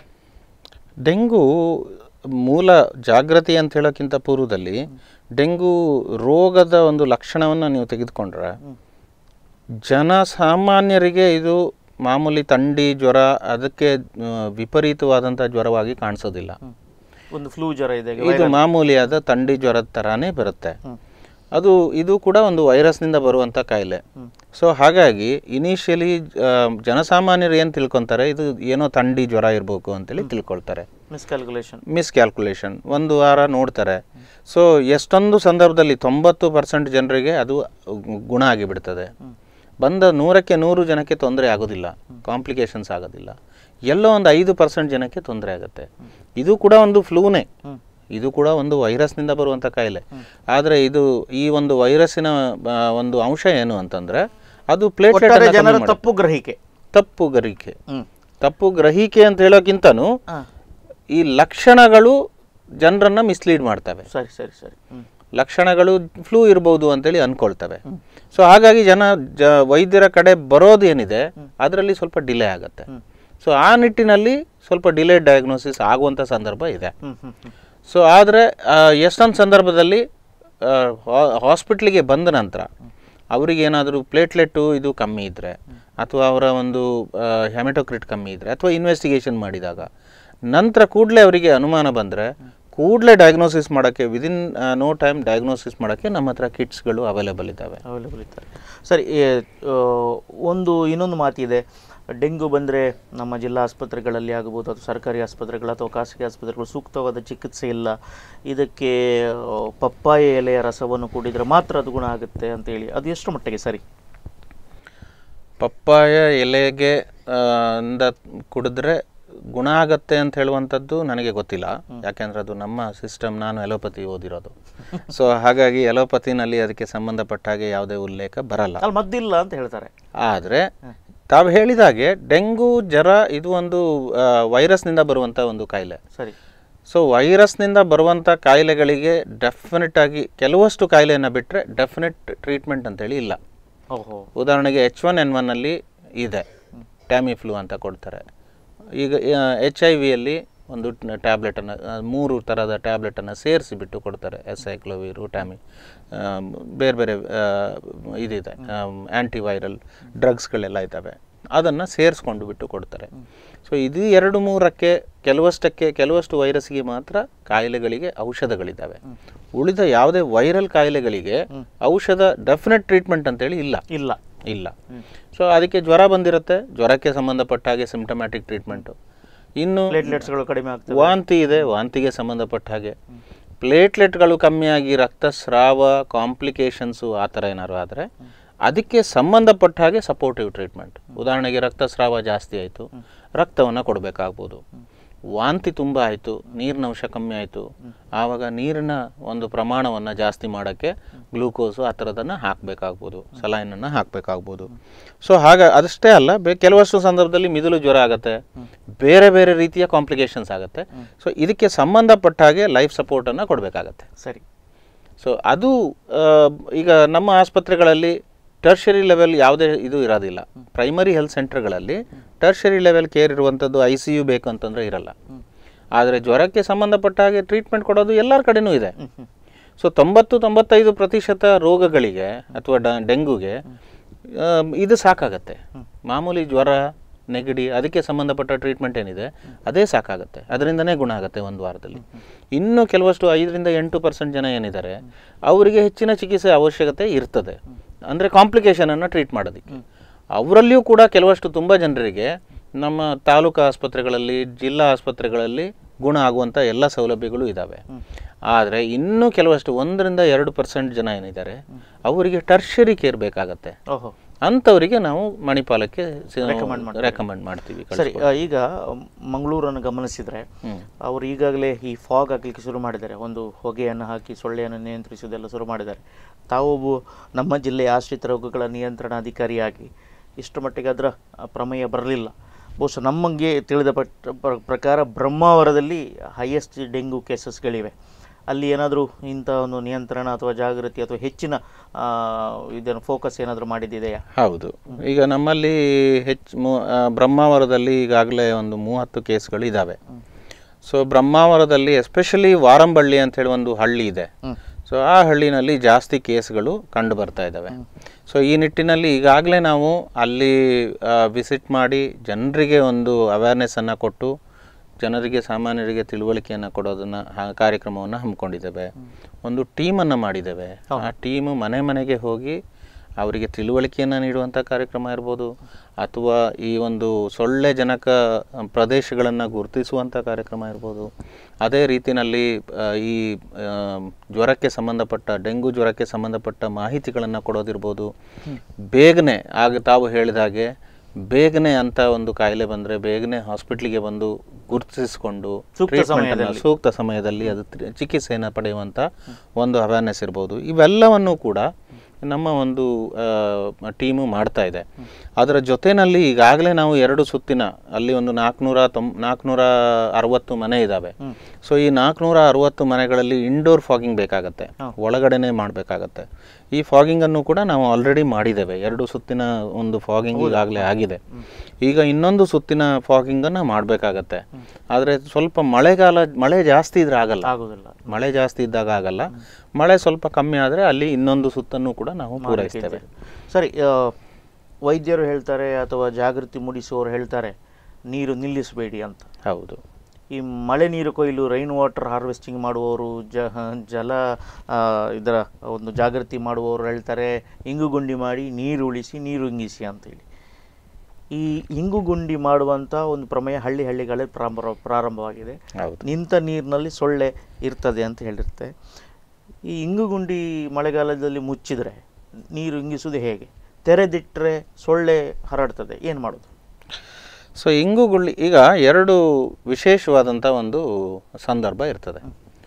Speaker 2: ಡೆಂಗು ಮೂಲ ಜಾಗೃತಿ ಅಂತ ಹೇಳೋಕ್ಕಿಂತ ಪೂರ್ವದಲ್ಲಿ ಡೆಂಗು ರೋಗದ ಒಂದು ಲಕ್ಷಣವನ್ನು ನೀವು ತೆಗೆದುಕೊಂಡ್ರೆ ಜನಸಾಮಾನ್ಯರಿಗೆ ಇದು ಮಾಮೂಲಿ ಥಂಡಿ ಜ್ವರ ಅದಕ್ಕೆ ಆ, ವಿಪರೀತವಾದಂಥ ಜ್ವರವಾಗಿ ಕಾಣಿಸೋದಿಲ್ಲ
Speaker 1: ಒಂದು ಫ್ಲೂ ಜ್ವರ ಇದೆ
Speaker 2: ಇದು ಮಾಮೂಲಿಯಾದ ಥಂಡಿ ಜ್ವರದ ಥರಾನೇ ಬರುತ್ತೆ
Speaker 1: ಹ್ಮ್.
Speaker 2: ಅದು ಇದು ಕೂಡ ಒಂದು ವೈರಸ್ನಿಂದ ಬರುವಂಥ ಕಾಯಿಲೆ
Speaker 1: ಹ್ಮ್.
Speaker 2: ಸೊ ಹಾಗಾಗಿ ಇನಿಷಿಯಲಿ ಜನಸಾಮಾನ್ಯರು ಏನು ತಿಳ್ಕೊತಾರೆ ಇದು ಏನೋ ಥಂಡಿ ಜ್ವರ ಇರಬೇಕು ಅಂತೇಳಿ ತಿಳ್ಕೊಳ್ತಾರೆ
Speaker 1: ಮಿಸ್ಕ್ಯಾಲ್ಕುಲೇಷನ್
Speaker 2: ಮಿಸ್ಕ್ಯಾಲ್ಕುಲೇಷನ್ ಒಂದು ವಾರ ನೋಡ್ತಾರೆ ಸೊ ಎಷ್ಟೊಂದು ಸಂದರ್ಭದಲ್ಲಿ ತೊಂಬತ್ತು ಪರ್ಸೆಂಟ್ ಜನರಿಗೆ ಅದು ಗುಣ ಆಗಿಬಿಡ್ತದೆ ಬಂದ ನೂರಕ್ಕೆ ನೂರು ಜನಕ್ಕೆ ತೊಂದರೆ ಆಗೋದಿಲ್ಲ ಕಾಂಪ್ಲಿಕೇಶನ್ಸ್ ಆಗೋದಿಲ್ಲ ಎಲ್ಲೋ ಒಂದು ಐದು ಪರ್ಸೆಂಟ್ ಜನಕ್ಕೆ ತೊಂದರೆ ಆಗುತ್ತೆ ಇದು ಕೂಡ ಒಂದು ಫ್ಲೂನೇ
Speaker 1: ಹ್ಮ್.
Speaker 2: ಇದು ಕೂಡ ಒಂದು ವೈರಸ್ನಿಂದ ಬರುವಂಥ ಕಾಯಿಲೆ ಆದರೆ ಇದು ಈ ಒಂದು ವೈರಸ್ಸಿನ ಆ, ಒಂದು ಅಂಶ ಏನು ಅಂತಂದ್ರೆ ಅದು
Speaker 1: ಒಟ್ಟಾರೆ
Speaker 2: ಪ್ಲೇಟ್ಲೆಟ್
Speaker 1: ಜನರ ತಪ್ಪು ಗ್ರಹಿಕೆ
Speaker 2: ತಪ್ಪು ಗ್ರಹಿಕೆ
Speaker 1: ಹ್ಮ್
Speaker 2: ತಪ್ಪು ಗ್ರಹಿಕೆ ಅಂತ ಹೇಳೋಕ್ಕಿಂತನೂ
Speaker 1: ಹಾ.
Speaker 2: ಈ ಲಕ್ಷಣಗಳು ಜನರನ್ನ ಮಿಸ್ಲೀಡ್ ಮಾಡ್ತವೆ
Speaker 1: ಸರಿ ಸರಿ ಸರಿ ಹ್ಮ್
Speaker 2: ಲಕ್ಷಣಗಳು ಫ್ಲೂ ಇರ್ಬೋದು ಅಂತೇಳಿ ಅನ್ಕೊಳ್ತವೆ ಸೊ ಹಾಗಾಗಿ ಜನ ಜ ವೈದ್ಯರ ಕಡೆ ಬರೋದು ಏನಿದೆ ಅದರಲ್ಲಿ ಸ್ವಲ್ಪ ಡಿಲೇ ಆಗುತ್ತೆ
Speaker 1: ಹ್ಮ್.
Speaker 2: ಸೊ ಆ ನಿಟ್ಟಿನಲ್ಲಿ ಸ್ವಲ್ಪ ಡಿಲೇ ಡಯಾಗ್ನೋಸಿಸ್ ಆಗುವಂಥ ಸಂದರ್ಭ ಇದೆ
Speaker 1: ಹ್ಮ್ ಹ್ಮ್ ಹ್ಮ್
Speaker 2: ಸೊ ಆದರೆ ಎಷ್ಟೊಂದು ಸಂದರ್ಭದಲ್ಲಿ ಹಾಸ್ಪಿಟ್ಲಿಗೆ ಬಂದ ನಂತರ ಅವರಿಗೆ ಏನಾದರೂ ಪ್ಲೇಟ್ಲೆಟ್ಟು ಇದು ಕಮ್ಮಿ ಇದ್ದರೆ ಅಥವಾ ಅವರ ಒಂದು ಹೆಮೆಟೋಕ್ರಿಟ್ ಕಮ್ಮಿ ಇದ್ದರೆ ಅಥವಾ ಇನ್ವೆಸ್ಟಿಗೇಷನ್ ಮಾಡಿದಾಗ ನಂತರ ಕೂಡಲೇ ಅವರಿಗೆ ಅನುಮಾನ ಬಂದರೆ ಕೂಡಲೇ ಡಯಾಗ್ನೋಸಿಸ್ ಮಾಡೋಕ್ಕೆ ವಿದಿನ್ ನೋ ಟೈಮ್ ಡಯಾಗ್ನೋಸಿಸ್ ಮಾಡೋಕ್ಕೆ ನಮ್ಮ ಹತ್ರ ಕಿಟ್ಸ್ಗಳು ಅವೈಲೇಬಲ್ ಇದ್ದಾವೆ
Speaker 1: ಅವೈಲೇಬಲ್ ಇದ್ದಾರೆ ಸರಿ ಏ, ಆ, ಒಂದು ಇನ್ನೊಂದು ಮಾತಿದೆ ಡೆಂಗು ಬಂದರೆ ನಮ್ಮ ಜಿಲ್ಲಾ ಆಸ್ಪತ್ರೆಗಳಲ್ಲಿ ಆಗಬಹುದು ಅಥವಾ ಸರ್ಕಾರಿ ಆಸ್ಪತ್ರೆಗಳು ಅಥವಾ ಖಾಸಗಿ ಆಸ್ಪತ್ರೆಗಳು ಸೂಕ್ತವಾದ ಚಿಕಿತ್ಸೆ ಇಲ್ಲ ಇದಕ್ಕೆ ಆ, ಪಪ್ಪಾಯ ಎಲೆಯ ರಸವನ್ನು ಕುಡಿದರೆ ಮಾತ್ರ ಅದು ಗುಣ ಆಗುತ್ತೆ ಅಂತೇಳಿ ಅದು ಎಷ್ಟು ಮಟ್ಟಿಗೆ ಸರಿ
Speaker 2: ಪಪ್ಪಾಯ ಎಲೆಗೆ ಆ, ಇಂದ ಕುಡಿದ್ರೆ ಗುಣ ಆಗತ್ತೆ ಅಂತ ಹೇಳುವಂಥದ್ದು ನನಗೆ ಗೊತ್ತಿಲ್ಲ ಯಾಕೆಂದ್ರೆ ಅದು ನಮ್ಮ ಸಿಸ್ಟಮ್ ನಾನು ಎಲೋಪತಿ ಓದಿರೋದು ಸೊ ಹಾಗಾಗಿ ಎಲೋಪತಿನಲ್ಲಿ ಅದಕ್ಕೆ ಸಂಬಂಧಪಟ್ಟ ಹಾಗೆ ಯಾವುದೇ ಉಲ್ಲೇಖ ಬರಲ್ಲ
Speaker 1: ಅಲ್ಲಿ ಮದ್ದಿಲ್ಲ ಅಂತ ಹೇಳ್ತಾರೆ
Speaker 2: ಆದರೆ ತಾವು ಹೇಳಿದಾಗೆ ಡೆಂಗು ಜ್ವರ ಇದು ಒಂದು ಆ, ವೈರಸ್ನಿಂದ ಬರುವಂಥ ಒಂದು ಕಾಯಿಲೆ
Speaker 1: ಸರಿ
Speaker 2: ಸೊ ವೈರಸ್ನಿಂದ ಬರುವಂಥ ಕಾಯಿಲೆಗಳಿಗೆ ಡೆಫಿನೆಟ್ ಆಗಿ ಕೆಲವಷ್ಟು ಕಾಯಿಲೆಯನ್ನು ಬಿಟ್ಟರೆ ಡೆಫಿನೆಟ್ ಟ್ರೀಟ್ಮೆಂಟ್ ಅಂತೇಳಿ ಇಲ್ಲ
Speaker 1: ಓಹೋ
Speaker 2: ಉದಾಹರಣೆಗೆ ಎಚ್ ಒನ್ ಎನ್ ಒನ್ನಲ್ಲಿ ಇದೆ ಟ್ಯಾಮಿಫ್ಲೂ ಅಂತ ಕೊಡ್ತಾರೆ ಈಗ ಎಚ್ ಐ ವಿಯಲ್ಲಿ ಒಂದು ಟ್ಯಾಬ್ಲೆಟನ್ನು ಮೂರು ಥರದ ಟ್ಯಾಬ್ಲೆಟನ್ನು ಸೇರಿಸಿಬಿಟ್ಟು ಕೊಡ್ತಾರೆ ಎಸ್ ಐಕ್ಲೋವಿರು ಟ್ಯಾಮಿ ಆಮ್, ಬೇರೆ ಬೇರೆ ಆ, ಇದಿದೆ ಆ್ಯಂಟಿವೈರಲ್ ಡ್ರಗ್ಸ್ಗಳೆಲ್ಲ ಇದ್ದಾವೆ ಅದನ್ನು ಸೇರಿಸ್ಕೊಂಡು ಬಿಟ್ಟು ಕೊಡ್ತಾರೆ ಸೊ ಇದು ಎರಡು ಮೂರಕ್ಕೆ ಕೆಲವಷ್ಟಕ್ಕೆ ಕೆಲವಷ್ಟು ವೈರಸ್ಗೆ ಮಾತ್ರ ಕಾಯಿಲೆಗಳಿಗೆ ಔಷಧಗಳಿದ್ದಾವೆ ಉಳಿದ ಯಾವುದೇ ವೈರಲ್ ಕಾಯಿಲೆಗಳಿಗೆ ಔಷಧ ಡೆಫಿನೆಟ್ ಟ್ರೀಟ್ಮೆಂಟ್ ಅಂತೇಳಿ ಇಲ್ಲ
Speaker 1: ಇಲ್ಲ
Speaker 2: ಇಲ್ಲ ಸೊ ಅದಕ್ಕೆ ಜ್ವರ ಬಂದಿರುತ್ತೆ ಜ್ವರಕ್ಕೆ ಸಂಬಂಧಪಟ್ಟ ಹಾಗೆ ಸಿಂಪ್ಟಮ್ಯಾಟಿಕ್ ಟ್ರೀಟ್ಮೆಂಟು ಇನ್ನು
Speaker 1: ಪ್ಲೇಟ್ಲೆಟ್ಸ್ಗಳು ಕಡಿಮೆ ಆಗ್ತವೆ
Speaker 2: ವಾಂತಿ ಇದೆ ವಾಂತಿಗೆ ಸಂಬಂಧಪಟ್ಟ ಹಾಗೆ ಪ್ಲೇಟ್ಲೆಟ್ಗಳು ಕಮ್ಮಿಯಾಗಿ ರಕ್ತಸ್ರಾವ ಕಾಂಪ್ಲಿಕೇಶನ್ಸು ಆ ಥರ ಏನಾದ್ರು ಆದರೆ ಅದಕ್ಕೆ ಸಂಬಂಧಪಟ್ಟ ಹಾಗೆ ಸಪೋರ್ಟಿವ್ ಟ್ರೀಟ್ಮೆಂಟ್ ಉದಾಹರಣೆಗೆ ರಕ್ತಸ್ರಾವ ಜಾಸ್ತಿ ಆಯಿತು ರಕ್ತವನ್ನು ಕೊಡಬೇಕಾಗ್ಬೋದು ವಾಂತಿ ತುಂಬ ಆಯಿತು ನೀರಿನ ಅಂಶ ಕಮ್ಮಿ ಆಯಿತು ಆವಾಗ ನೀರಿನ ಒಂದು ಪ್ರಮಾಣವನ್ನು ಜಾಸ್ತಿ ಮಾಡೋಕ್ಕೆ ಗ್ಲೂಕೋಸು ಆ ಥರದನ್ನು ಹಾಕಬೇಕಾಗ್ಬೋದು ಸಲೈನನ್ನು ಹಾಕಬೇಕಾಗ್ಬೋದು ಸೊ ಹಾಗ ಅದಷ್ಟೇ ಅಲ್ಲ ಬೇ ಕೆಲವಷ್ಟು ಸಂದರ್ಭದಲ್ಲಿ ಮಿದುಳು ಜ್ವರ ಆಗುತ್ತೆ ಬೇರೆ ಬೇರೆ ರೀತಿಯ ಕಾಂಪ್ಲಿಕೇಶನ್ಸ್ ಆಗುತ್ತೆ ಸೊ ಇದಕ್ಕೆ ಸಂಬಂಧಪಟ್ಟ ಹಾಗೆ ಲೈಫ್ ಸಪೋರ್ಟನ್ನು ಕೊಡಬೇಕಾಗತ್ತೆ
Speaker 1: ಸರಿ
Speaker 2: ಸೊ ಅದು ಆ, ಈಗ ನಮ್ಮ ಆಸ್ಪತ್ರೆಗಳಲ್ಲಿ ಟರ್ಷರಿ ಲೆವೆಲ್ ಯಾವುದೇ ಇದು ಇರೋದಿಲ್ಲ ಪ್ರೈಮರಿ ಹೆಲ್ತ್ ಸೆಂಟರ್ಗಳಲ್ಲಿ ಟರ್ಷರಿ ಲೆವೆಲ್ ಕೇರ್ ಇರುವಂಥದ್ದು ಐ ಸಿ ಯು ಬೇಕು ಅಂತಂದರೆ ಇರಲ್ಲ ಆದರೆ ಜ್ವರಕ್ಕೆ ಸಂಬಂಧಪಟ್ಟ ಹಾಗೆ ಟ್ರೀಟ್ಮೆಂಟ್ ಕೊಡೋದು ಎಲ್ಲರ ಕಡೆನೂ ಇದೆ ಸೊ ತೊಂಬತ್ತು ತೊಂಬತ್ತೈದು ಪ್ರತಿಶತ ರೋಗಗಳಿಗೆ ಅಥವಾ ಡ ಡೆಂಗುಗೆ ಆ, ಇದು ಸಾಕಾಗತ್ತೆ ಮಾಮೂಲಿ ಜ್ವರ ನೆಗಡಿ ಅದಕ್ಕೆ ಸಂಬಂಧಪಟ್ಟ ಟ್ರೀಟ್ಮೆಂಟ್ ಏನಿದೆ ಅದೇ ಸಾಕಾಗುತ್ತೆ ಅದರಿಂದನೇ ಗುಣ ಆಗುತ್ತೆ ಒಂದು ವಾರದಲ್ಲಿ ಇನ್ನು ಕೆಲವಷ್ಟು ಐದರಿಂದ ಎಂಟು ಪರ್ಸೆಂಟ್ ಜನ ಏನಿದ್ದಾರೆ ಅವರಿಗೆ ಹೆಚ್ಚಿನ ಚಿಕಿತ್ಸೆ ಅವಶ್ಯಕತೆ ಇರ್ತದೆ ಅಂದರೆ ಕಾಂಪ್ಲಿಕೇಶನನ್ನು ಟ್ರೀಟ್ ಮಾಡೋದಕ್ಕೆ ಅವರಲ್ಲಿಯೂ ಕೂಡ ಕೆಲವಷ್ಟು ತುಂಬ ಜನರಿಗೆ ನಮ್ಮ ತಾಲೂಕು ಆಸ್ಪತ್ರೆಗಳಲ್ಲಿ ಜಿಲ್ಲಾ ಆಸ್ಪತ್ರೆಗಳಲ್ಲಿ ಗುಣ ಆಗುವಂಥ ಎಲ್ಲ ಸೌಲಭ್ಯಗಳು ಇದ್ದಾವೆ ಆದರೆ ಇನ್ನೂ ಕೆಲವಷ್ಟು ಒಂದರಿಂದ ಎರಡು ಪರ್ಸೆಂಟ್ ಜನ ಏನಿದ್ದಾರೆ ಅವರಿಗೆ ಟರ್ಷರಿ ಕೇರ್ ಬೇಕಾಗತ್ತೆ
Speaker 1: ಓಹೋ
Speaker 2: ಅಂಥವರಿಗೆ ನಾವು ಮಣಿಪಾಲಕ್ಕೆ
Speaker 1: Recommend ಮಾಡ್ತೀವಿ.
Speaker 2: ರೆಕಮೆಂಡ್ ಮಾಡ್ತೀವಿ
Speaker 1: ಸರಿ ಆ, ಈಗ ಮಂಗಳೂರನ್ನು ಗಮನಿಸಿದ್ರೆ
Speaker 2: ಹ್ಮ್.
Speaker 1: ಅವರು ಈಗಾಗಲೇ ಈ ಫಾಗ್ ಹಾಕಲಿಕ್ಕೆ ಶುರು ಮಾಡಿದ್ದಾರೆ ಒಂದು ಹೊಗೆಯನ್ನು ಹಾಕಿ ಸೊಳ್ಳೆಯನ್ನು ನಿಯಂತ್ರಿಸುವುದೆಲ್ಲ ಶುರು ಮಾಡಿದ್ದಾರೆ ತಾವು ಒಬ್ಬ ನಮ್ಮ ಜಿಲ್ಲೆಯ ಆಶ್ರಿತ ರೋಗಗಳ ನಿಯಂತ್ರಣಾಧಿಕಾರಿಯಾಗಿ ಇಷ್ಟು ಮಟ್ಟಿಗೆ ಅದರ ಆ, ಪ್ರಮೇಯ ಬರಲಿಲ್ಲ ಬಹುಶಃ ನಮಗೆ ತಿಳಿದ ಪಟ್ಟ ಪ್ರ- ಪ್ರಕಾರ ಬ್ರಹ್ಮಾವರದಲ್ಲಿ ಹೈಯೆಸ್ಟ್ ಡೆಂಗು ಕೇಸಸ್ಗಳಿವೆ ಅಲ್ಲಿ ಏನಾದರೂ ಇಂಥ ಒಂದು ನಿಯಂತ್ರಣ ಅಥವಾ ಜಾಗೃತಿ ಅಥವಾ ಹೆಚ್ಚಿನ ಆ, ಇದನ್ನು ಫೋಕಸ್ ಏನಾದರೂ ಮಾಡಿದ್ದಿದೆಯಾ
Speaker 2: ಹೌದು ಈಗ ನಮ್ಮಲ್ಲಿ ಹೆಚ್ಚು ಮು- ಆ, ಬ್ರಹ್ಮಾವರದಲ್ಲಿ ಈಗಾಗಲೇ ಒಂದು ಮೂವತ್ತು ಕೇಸ್ಗಳು ಇದ್ದಾವೆ ಸೊ ಬ್ರಹ್ಮಾವರದಲ್ಲಿ ಎಸ್ಪೆಷಲಿ ವಾರಂಬಳ್ಳಿ ಅಂತ ಹೇಳಿ ಒಂದು ಹಳ್ಳಿ ಇದೆ
Speaker 1: ಹ್ಮ್.
Speaker 2: ಸೊ ಆ ಹಳ್ಳಿನಲ್ಲಿ ಜಾಸ್ತಿ ಕೇಸ್ಗಳು ಕಂಡು ಬರ್ತಾ ಇದ್ದಾವೆ ಸೊ ಈ ನಿಟ್ಟಿನಲ್ಲಿ ಈಗಾಗಲೇ ನಾವು ಅಲ್ಲಿ ವಿಸಿಟ್ ಮಾಡಿ ಜನರಿಗೆ ಒಂದು ಅವೇರ್ನೆಸ್ಸನ್ನು ಕೊಟ್ಟು ಜನರಿಗೆ ಸಾಮಾನ್ಯರಿಗೆ ತಿಳುವಳಿಕೆಯನ್ನು ಕೊಡೋದನ್ನು ಆ ಕಾರ್ಯಕ್ರಮವನ್ನು ಹಮ್ಮಿಕೊಂಡಿದ್ದೇವೆ ಒಂದು ಟೀಮನ್ನು ಮಾಡಿದ್ದೇವೆ ಆ ಟೀಮು ಮನೆ ಮನೆಗೆ ಹೋಗಿ ಅವರಿಗೆ ತಿಳುವಳಿಕೆಯನ್ನು ನೀಡುವಂಥ ಕಾರ್ಯಕ್ರಮ ಇರ್ಬೋದು ಅಥವಾ ಈ ಒಂದು ಸೊಳ್ಳೆ ಜನಕ ಪ್ರದೇಶಗಳನ್ನು ಗುರುತಿಸುವಂಥ ಕಾರ್ಯಕ್ರಮ ಇರ್ಬೋದು ಅದೇ ರೀತಿಯಲ್ಲಿ ಆ, ಈ ಆ, ಜ್ವರಕ್ಕೆ ಸಂಬಂಧಪಟ್ಟ ಡೆಂಗು ಜ್ವರಕ್ಕೆ ಸಂಬಂಧಪಟ್ಟ ಮಾಹಿತಿಗಳನ್ನು ಕೊಡೋದಿರ್ಬೋದು ಬೇಗನೆ ಆಗ ತಾವು ಹೇಳಿದ ಹಾಗೆ ಬೇಗನೆ ಅಂತ ಒಂದು ಕಾಯಿಲೆ ಬಂದರೆ ಬೇಗನೆ ಹಾಸ್ಪಿಟ್ಲಿಗೆ ಬಂದು ಗುರುತಿಸಿಕೊಂಡು
Speaker 1: ಸೂಕ್ತ
Speaker 2: treatment ಅನ್ನ
Speaker 1: ಸಮಯದಲ್ಲಿ.
Speaker 2: ಸೂಕ್ತ ಸಮಯದಲ್ಲಿ ಅದು ತ್ರಿ- ಚಿಕಿತ್ಸೆಯನ್ನು ಪಡೆಯುವಂಥ ಒಂದು ಅವೇರ್ನೆಸ್ ಇರ್ಬೋದು ಇವೆಲ್ಲವನ್ನು ಕೂಡ ನಮ್ಮ ಒಂದು ಟೀಮು ಮಾಡ್ತಾ ಇದೆ ಅದರ ಜೊತೆಯಲ್ಲಿ ಈಗಾಗಲೇ ನಾವು ಎರಡು ಸುತ್ತಿನ ಅಲ್ಲಿ ಒಂದು ನಾಲ್ಕುನೂರ ತೊಂ ನಾಲ್ಕುನೂರ ಅರವತ್ತು ಮನೆ ಇದ್ದಾವೆ ಸೊ ಈ ನಾಲ್ಕುನೂರ ಅರವತ್ತು ಮನೆಗಳಲ್ಲಿ ಇಂಡೋರ್ ಫಾಗಿಂಗ್ ಬೇಕಾಗತ್ತೆ ಒಳಗಡೆನೆ ಮಾಡಬೇಕಾಗತ್ತೆ ಈ ಫಾಗಿಂಗನ್ನು ಕೂಡ ನಾವು ಆಲ್ರೆಡಿ ಮಾಡಿದ್ದೇವೆ ಎರಡು ಸುತ್ತಿನ ಒಂದು ಫಾಗಿಂಗ್ ಈಗಾಗಲೇ ಆಗಿದೆ ಈಗ ಇನ್ನೊಂದು ಸುತ್ತಿನ ಫಾಗಿಂಗನ್ನು ಮಾಡಬೇಕಾಗತ್ತೆ ಆದರೆ ಸ್ವಲ್ಪ ಮಳೆಗಾಲ ಮಳೆ ಜಾಸ್ತಿ ಇದ್ರೆ ಆಗಲ್ಲ
Speaker 1: ಆಗೋದಿಲ್ಲ
Speaker 2: ಮಳೆ ಜಾಸ್ತಿ ಇದ್ದಾಗ ಆಗಲ್ಲ ಮಳೆ ಸ್ವಲ್ಪ ಕಮ್ಮಿ ಆದರೆ ಅಲ್ಲಿ ಇನ್ನೊಂದು ಸುತ್ತನ್ನು ಕೂಡ ನಾವು ಪೂರೈಸ್ತೇವೆ
Speaker 1: ಸರಿ ಆ, ವೈದ್ಯರು ಹೇಳ್ತಾರೆ ಅಥವಾ ಜಾಗೃತಿ ಮೂಡಿಸುವವರು ಹೇಳ್ತಾರೆ ನೀರು ನಿಲ್ಲಿಸಬೇಡಿ ಅಂತ
Speaker 2: ಹೌದು
Speaker 1: ಈ ಮಳೆ ನೀರು ಕೊಯ್ಲು ರೈನ್ ವಾಟರ್ ಹಾರ್ವೆಸ್ಟಿಂಗ್ ಮಾಡುವವರು ಜ ಜಲ ಆ, ಇದರ ಒಂದು ಜಾಗೃತಿ ಮಾಡುವವರು ಹೇಳ್ತಾರೆ ಇಂಗುಗುಂಡಿ ಮಾಡಿ ನೀರು ಉಳಿಸಿ ನೀರು ಇಂಗಿಸಿ ಅಂತೇಳಿ ಈ ಇಂಗುಗುಂಡಿ ಮಾಡುವಂಥ ಒಂದು ಪ್ರಮೇಯ ಹಳ್ಳಿ ಹಳ್ಳಿಗಳೇ ಪ್ರಾರಂಭ ಪ್ರಾರಂಭವಾಗಿದೆ
Speaker 2: ಹೌದು
Speaker 1: ನಿಂತ ನೀರಿನಲ್ಲಿ ಸೊಳ್ಳೆ ಇರ್ತದೆ ಅಂತ ಹೇಳಿರುತ್ತೆ ಈ ಇಂಗುಗುಂಡಿ ಮಳೆಗಾಲದಲ್ಲಿ ಮುಚ್ಚಿದರೆ ನೀರು ಇಂಗಿಸುವುದು ಹೇಗೆ ತೆರೆದಿಟ್ಟರೆ ಸೊಳ್ಳೆ ಹರಡ್ತದೆ ಏನು ಮಾಡೋದು
Speaker 2: ಸೊ ಇಂಗುಗುಳ್ಳಿ ಈಗ ಎರಡು ವಿಶೇಷವಾದಂಥ ಒಂದು ಸಂದರ್ಭ ಇರ್ತದೆ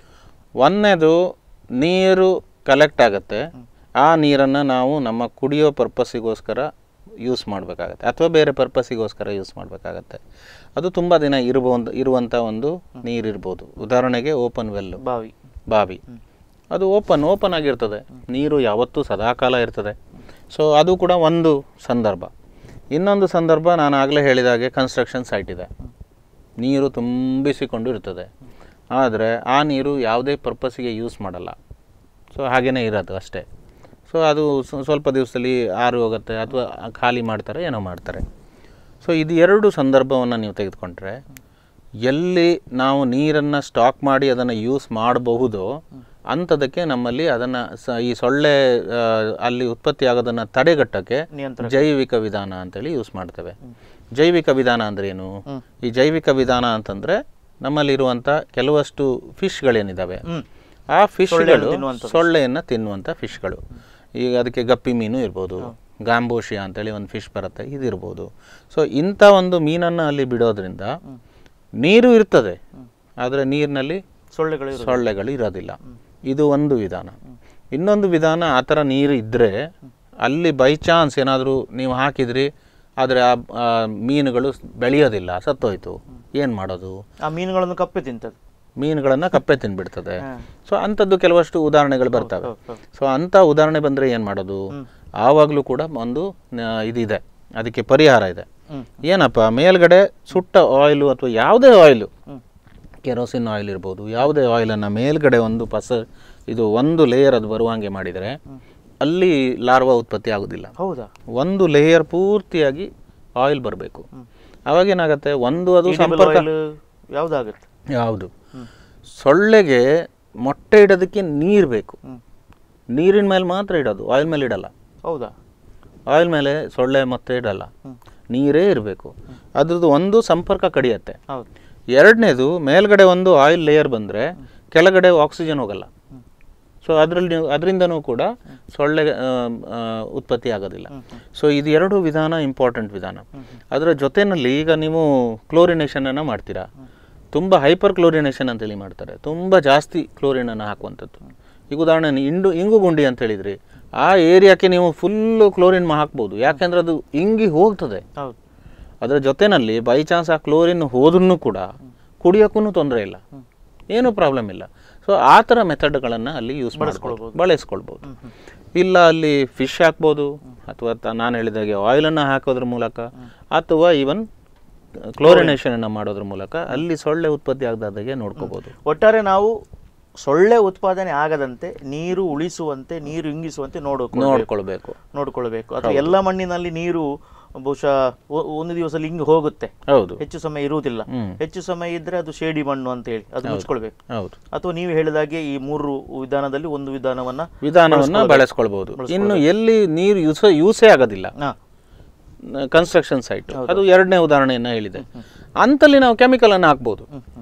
Speaker 2: ಒಂದನೇದು ನೀರು ಕಲೆಕ್ಟ್ ಆಗುತ್ತೆ ಆ ನೀರನ್ನು ನಾವು ನಮ್ಮ ಕುಡಿಯೋ ಪರ್ಪಸ್ಸಿಗೋಸ್ಕರ ಯೂಸ್ ಮಾಡಬೇಕಾಗತ್ತೆ ಅಥವಾ ಬೇರೆ ಪರ್ಪಸ್ಸಿಗೋಸ್ಕರ ಯೂಸ್ ಮಾಡಬೇಕಾಗತ್ತೆ ಅದು ತುಂಬ ದಿನ ಇರಬಹುದು ಇರುವಂಥ ಒಂದು ನೀರಿರ್ಬೋದು ಉದಾಹರಣೆಗೆ ಓಪನ್ ವೆಲ್ಲು
Speaker 1: ಬಾವಿ
Speaker 2: ಬಾವಿ ಅದು ಓಪನ್ ಓಪನ್ ಆಗಿರ್ತದೆ ನೀರು ಯಾವತ್ತೂ ಸದಾಕಾಲ ಇರ್ತದೆ ಸೊ ಅದು ಕೂಡ ಒಂದು ಸಂದರ್ಭ ಇನ್ನೊಂದು ಸಂದರ್ಭ ನಾನು ಆಗಲೇ ಹೇಳಿದ ಹಾಗೆ ಕನ್ಸ್ಟ್ರಕ್ಷನ್ ಸೈಟ್ ಇದೆ ನೀರು ತುಂಬಿಸಿಕೊಂಡು ಇರ್ತದೆ ಆದರೆ ಆ ನೀರು ಯಾವುದೇ ಪರ್ಪಸ್ಸಿಗೆ ಯೂಸ್ ಮಾಡಲ್ಲ ಸೊ ಹಾಗೇ ಇರೋದು ಅಷ್ಟೇ ಸೊ ಅದು ಸ್ವ- ಸ್ವಲ್ಪ ದಿವಸದಲ್ಲಿ ಆರು ಹೋಗುತ್ತೆ ಅಥವಾ ಖಾಲಿ ಮಾಡ್ತಾರೆ ಏನೋ ಮಾಡ್ತಾರೆ ಸೊ ಇದು ಎರಡು ಸಂದರ್ಭವನ್ನು ನೀವು ತೆಗೆದುಕೊಂಡ್ರೆ ಎಲ್ಲಿ ನಾವು ನೀರನ್ನು ಸ್ಟಾಕ್ ಮಾಡಿ ಅದನ್ನು ಯೂಸ್ ಮಾಡಬಹುದೋ ಅಂಥದಕ್ಕೆ ನಮ್ಮಲ್ಲಿ ಅದನ್ನು ಸ ಈ ಸೊಳ್ಳೆ ಆ, ಅಲ್ಲಿ ಉತ್ಪತ್ತಿ ಆಗೋದನ್ನು ತಡೆಗಟ್ಟಕ್ಕೆ
Speaker 1: ನಿಯಂತ್ರಣ
Speaker 2: ಜೈವಿಕ ವಿಧಾನ ಅಂತೇಳಿ ಯೂಸ್ ಮಾಡ್ತೇವೆ ಜೈವಿಕ ವಿಧಾನ ಅಂದ್ರೆ ಏನು ಈ ಜೈವಿಕ ವಿಧಾನ ಅಂತಂದ್ರೆ ನಮ್ಮಲ್ಲಿರುವಂಥ ಕೆಲವಷ್ಟು ಫಿಶ್ಗಳೇನಿದ್ದಾವೆ
Speaker 1: ಹ್ಮ್.
Speaker 2: ಆ ಫಿಶ್ಗಳು
Speaker 1: ತಿನ್ನುವಂಥದ್ದು.
Speaker 2: ಸೊಳ್ಳೆಯನ್ನು ತಿನ್ನುವಂಥ ಫಿಶ್ಗಳು ಈಗ ಅದಕ್ಕೆ ಗಪ್ಪಿ ಮೀನು ಇರ್ಬೋದು ಗಾಂಬೋಶಿಯಾ ಅಂತೇಳಿ ಒಂದು ಫಿಶ್ ಬರುತ್ತೆ ಇದಿರ್ಬೋದು ಸೊ ಇಂಥ ಒಂದು ಮೀನನ್ನು ಅಲ್ಲಿ ಬಿಡೋದ್ರಿಂದ ನೀರು ಇರ್ತದೆ ಆದರೆ ನೀರಿನಲ್ಲಿ
Speaker 1: ಸೊಳ್ಳೆಗಳು ಇರೋದು.
Speaker 2: ಸೊಳ್ಳೆಗಳು ಇರೋದಿಲ್ಲ ಇದು ಒಂದು ವಿಧಾನ ಇನ್ನೊಂದು ವಿಧಾನ ಆ ಥರ ನೀರು ಇದ್ದರೆ ಅಲ್ಲಿ ಬೈ ಚಾನ್ಸ್ ಏನಾದರೂ ನೀವು ಹಾಕಿದ್ರಿ ಆದರೆ ಆ ಆ ಮೀನುಗಳು ಬೆಳೆಯೋದಿಲ್ಲ ಸತ್ತೋಯ್ತು ಏನು ಮಾಡೋದು
Speaker 1: ಆ ಮೀನುಗಳನ್ನು ಕಪ್ಪೆ ತಿಂತದೆ
Speaker 2: ಮೀನುಗಳನ್ನು ಕಪ್ಪೆ ತಿನ್ಬಿಡ್ತದೆ
Speaker 1: ಹಾ.
Speaker 2: ಸೊ ಅಂಥದ್ದು ಕೆಲವಷ್ಟು ಉದಾಹರಣೆಗಳು ಬರ್ತವೆ
Speaker 1: ಹೌದು, ಹೌದು.
Speaker 2: ಸೊ ಅಂಥ ಉದಾಹರಣೆ ಬಂದರೆ ಏನು ಮಾಡೋದು ಆವಾಗಲೂ ಕೂಡ ಒಂದು ಆ, ಇದಿದೆ ಅದಕ್ಕೆ ಪರಿಹಾರ ಇದೆ
Speaker 1: ಹ್ಮ್.
Speaker 2: ಏನಪ್ಪ ಮೇಲ್ಗಡೆ ಸುಟ್ಟ ಆಯಿಲು ಅಥವಾ ಯಾವುದೇ ಆಯಿಲು
Speaker 1: ಹ್ಮ್.
Speaker 2: ಕೆರೋಸಿನ್ ಆಯಿಲ್ ಇರ್ಬೋದು ಯಾವುದೇ ಆಯಿಲನ್ನು ಮೇಲ್ಗಡೆ ಒಂದು ಪಸ ಇದು ಒಂದು ಲೇಯರ್ ಅದು ಬರುವಂಗೆ ಮಾಡಿದರೆ ಅಲ್ಲಿ ಲಾರ್ವಾ ಉತ್ಪತ್ತಿ ಆಗೋದಿಲ್ಲ
Speaker 1: ಹೌದಾ
Speaker 2: ಒಂದು ಲೇಯರ್ ಪೂರ್ತಿಯಾಗಿ ಆಯಿಲ್ ಬರಬೇಕು ಅವಾಗ ಏನಾಗುತ್ತೆ ಒಂದು ಅದು ಸಂಪರ್ಕ
Speaker 1: ಆಯಿಲ್ ಯಾವ್ದಾಗುತ್ತೆ
Speaker 2: ಯಾವುದು ಸೊಳ್ಳೆಗೆ ಮೊಟ್ಟೆ ಇಡೋದಕ್ಕೆ ನೀರು ಬೇಕು
Speaker 1: ಹ್ಮ್.
Speaker 2: ನೀರಿನ ಮೇಲೆ ಮಾತ್ರ ಇಡೋದು ಆಯಿಲ್ ಮೇಲೆ ಇಡಲ್ಲ
Speaker 1: ಹೌದಾ
Speaker 2: ಆಯಿಲ್ ಮೇಲೆ ಸೊಳ್ಳೆ ಮತ್ತೆ ಇಡಲ್ಲ ನೀರೇ ಇರಬೇಕು ಅದ್ರದ್ದು ಒಂದು ಸಂಪರ್ಕ ಕಡಿಯತ್ತೆ
Speaker 1: ಹೌದು
Speaker 2: ಎರಡನೇದು ಮೇಲ್ಗಡೆ ಒಂದು ಆಯಿಲ್ ಲೇಯರ್ ಬಂದರೆ ಕೆಳಗಡೆ ಆಕ್ಸಿಜನ್ ಹೋಗಲ್ಲ ಸೊ ಅದರಲ್ಲಿ ನೀವು ಅದರಿಂದನೂ ಕೂಡ ಸೊಳ್ಳೆ ಆ, ಆ, ಉತ್ಪತ್ತಿ ಆಗೋದಿಲ್ಲ ಸೊ ಇದು ಎರಡು ವಿಧಾನ ಇಂಪಾರ್ಟೆಂಟ್ ವಿಧಾನ ಅದರ ಜೊತೆಯಲ್ಲಿ ಈಗ ನೀವು ಕ್ಲೋರಿನೇಷನನ್ನು ಮಾಡ್ತೀರಾ ತುಂಬ ಹೈಪರ್ ಕ್ಲೋರಿನೇಷನ್ ಅಂತೇಳಿ ಮಾಡ್ತಾರೆ ತುಂಬ ಜಾಸ್ತಿ ಕ್ಲೋರಿನನ್ನು ಹಾಕುವಂಥದ್ದು ಈಗ ಉದಾಹರಣೆ ನೀವು ಇಂಡು ಇಂಗು ಗುಂಡಿ ಅಂತ ಹೇಳಿದ್ರಿ ಆ ಏರಿಯಾಕ್ಕೆ ನೀವು ಫುಲ್ಲು ಕ್ಲೋರಿನ್ ಹಾಕ್ಬೋದು ಯಾಕೆಂದ್ರೆ ಅದು ಇಂಗಿ ಹೋಗ್ತದೆ
Speaker 1: ಹೌದು
Speaker 2: ಅದರ ಜೊತೆಯಲ್ಲಿ ಬೈ ಚಾನ್ಸ್ ಆ ಕ್ಲೋರಿನ್ ಹೋದ್ರೂ ಕೂಡ ಕುಡಿಯೋಕ್ಕೂ ತೊಂದರೆ ಇಲ್ಲ ಏನೂ ಪ್ರಾಬ್ಲಮ್ ಇಲ್ಲ ಸೊ ಆ ಥರ ಮೆಥಡ್ಗಳನ್ನು ಅಲ್ಲಿ ಯೂಸ್ ಮಾಡ್ಕೊಳ್ಬೋದು ಬಳಸ್ಕೊಳ್ಬೋದು ಇಲ್ಲ ಅಲ್ಲಿ ಫಿಶ್ ಹಾಕ್ಬೋದು ಅಥವಾ ತ- ನಾನು ಹೇಳಿದಾಗೆ ಆಯಿಲನ್ನು ಹಾಕೋದ್ರ ಮೂಲಕ ಅಥವಾ ಈವನ್ ಕ್ಲೋರಿನೇಷನನ್ನು ಮಾಡೋದ್ರ ಮೂಲಕ ಅಲ್ಲಿ ಸೊಳ್ಳೆ ಉತ್ಪತ್ತಿ ಆಗದಾಗೆ ನೋಡ್ಕೋಬೋದು
Speaker 1: ಒಟ್ಟಾರೆ ನಾವು ಸೊಳ್ಳೆ ಉತ್ಪಾದನೆ ಆಗದಂತೆ ನೀರು ಉಳಿಸುವಂತೆ ನೀರು ಇಂಗಿಸುವಂತೆ ನೋಡಬೇಕು
Speaker 2: ನೋಡ್ಕೊಳ್ಬೇಕು
Speaker 1: ನೋಡ್ಕೊಳ್ಬೇಕು ಅಥವಾ ಎಲ್ಲ ಮಣ್ಣಿನಲ್ಲಿ ನೀರು ಬಹುಶಃ ಒ- ಒಂದು ದಿವಸ ಹಿಂಗೆ ಹೋಗುತ್ತೆ
Speaker 2: ಹೌದು
Speaker 1: ಹೆಚ್ಚು ಸಮಯ ಇರುವುದಿಲ್ಲ
Speaker 2: ಹ್ಮ್.
Speaker 1: ಹೆಚ್ಚು ಸಮಯ ಇದ್ರೆ ಅದು ಶೇಡಿ ಮಣ್ಣು ಅಂತ ಹೇಳಿ ಅದು ಮುಚ್ಕೊಳ್ಬೇಕು
Speaker 2: ಹೌದು
Speaker 1: ಅಥವಾ ನೀವು ಹೇಳಿದಾಗೆ ಈ ಮೂರು ವಿಧಾನದಲ್ಲಿ ಒಂದು ವಿಧಾನವನ್ನ
Speaker 2: ವಿಧಾನವನ್ನು ಬಳಸ್ಕೊಳ್ಬೋದು ಇನ್ನು ಎಲ್ಲಿ ನೀರು ಯೂಸ ಯೂಸೇ ಆಗೋದಿಲ್ಲ
Speaker 1: ಹಾ
Speaker 2: ಕನ್ಸ್ಟ್ರಕ್ಷನ್ ಸೈಟ್ ಅದು ಎರಡನೇ ಉದಾಹರಣೆಯನ್ನು ಹೇಳಿದೆ ಅಂತಲ್ಲಿ ನಾವು ಕೆಮಿಕಲ್ ಅನ್ನು ಹಾಕ್ಬೋದು